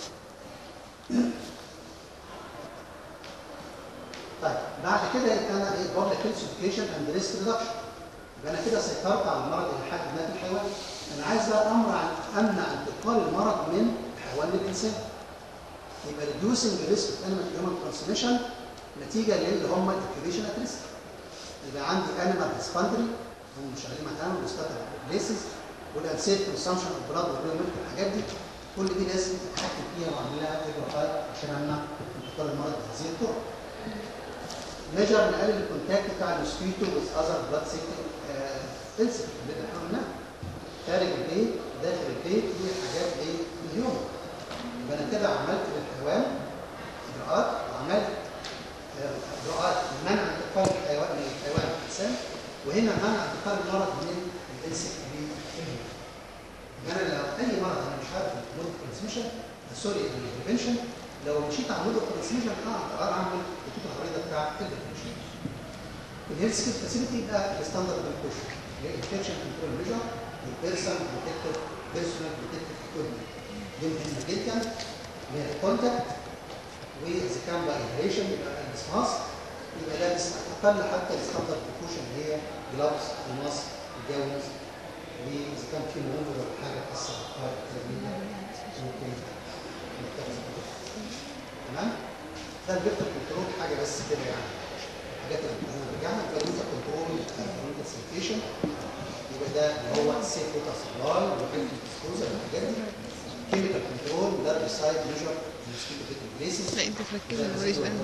طيب بعد كده يبقى انا ايه بابليك هيلث اديوكيشن اند ريسك ريدكشن يبقى انا كده سيطرت على المرض الى حد ما في الحيوان انا عايز بقى امر عن امنع انتقال المرض من الحيوان للانسان يبقى reducing the risk of animal to human transmission نتيجه للي هم الاوكيبيشن ات ريسك يبقى عندي animal husbandry هم شغالين مع animal وستاتر بليسز والانسيف كونسامشن اوف بلاد والميلك والحاجات دي كل دي لازم اتحكم فيها واعمل لها اجراءات عشان امنع انتقال المرض بهذه الطرق. ميجر نقلل الكونتاكت بتاع الموسكيتو وذ اذر بلاد سيكتنج انسكت اللي احنا قلناها خارج البيت داخل البيت دي حاجات ايه اليوم يبقى انا كده عملت للحيوان اجراءات وعملت آه، اجراءات منع انتقال الحيوان من الحيوان للانسان وهنا منع انتقال المرض من الانسكت للهيومن يبقى انا لو اي مرض انا مش عارف المود ترانسميشن سوري البريفنشن لو مشيت على المود ترانسميشن اه اقدر اعمل الخطوط العريضه بتاع البريفنشن الهيلث كير فاسيلتي يبقى الستاندرد بريكوشن اللي هي انفكشن كنترول ميجر والبيرسون بروتكتيف بيرسونال بروتكتيف اكويبمنت دي مهمه جدا اللي هي الكونتاكت واذا كان بقى انهيشن يبقى الاسماس يبقى لابس اقل حتى الستاندرد بريكوشن اللي هي جلافز الماسك الجاونز واذا كان في منظر ولا حاجه تاثر على الكلام من ده ممكن نتخذ خطوات. تمام؟ ده الفيكتور كنترول حاجه بس كده يعني الحاجات اللي احنا رجعنا يبقى الفيكتور كنترول الفيكتور سيتيشن يبقى ده اللي هو السيف ووتر سبلاي والهيلث ديسبوزال والحاجات دي كيميكال كنترول لاربسايد ميجر موسكيتو فيتال بليسز لا انت تركزي ما وريش بالك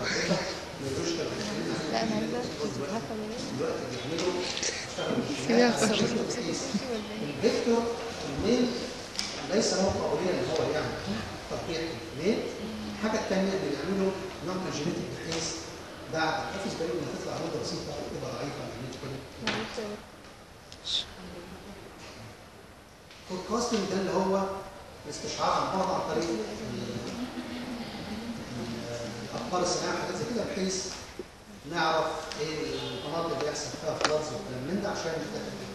لا انا عايزه كنت عارفه منين دلوقتي بيعملوا سيبيها خالص. الفيكتور الميل ليس له قابليه ان هو يعمل تطبيق الميل الحاجه الثانيه اللي بيعملوا نوع من الجينيتك بتقيس بعد حافظ بالك لما تطلع مده بسيطه تبقى ضعيفه جينيتيكالي فوركاستنج ده اللي هو الاستشعار عن بعد عن طريق ال- ال- الاخبار السريعه وحاجات زي كده بحيث نعرف ايه المناطق اللي بيحصل فيها فلاتس وكلام من ده عشان نتاكد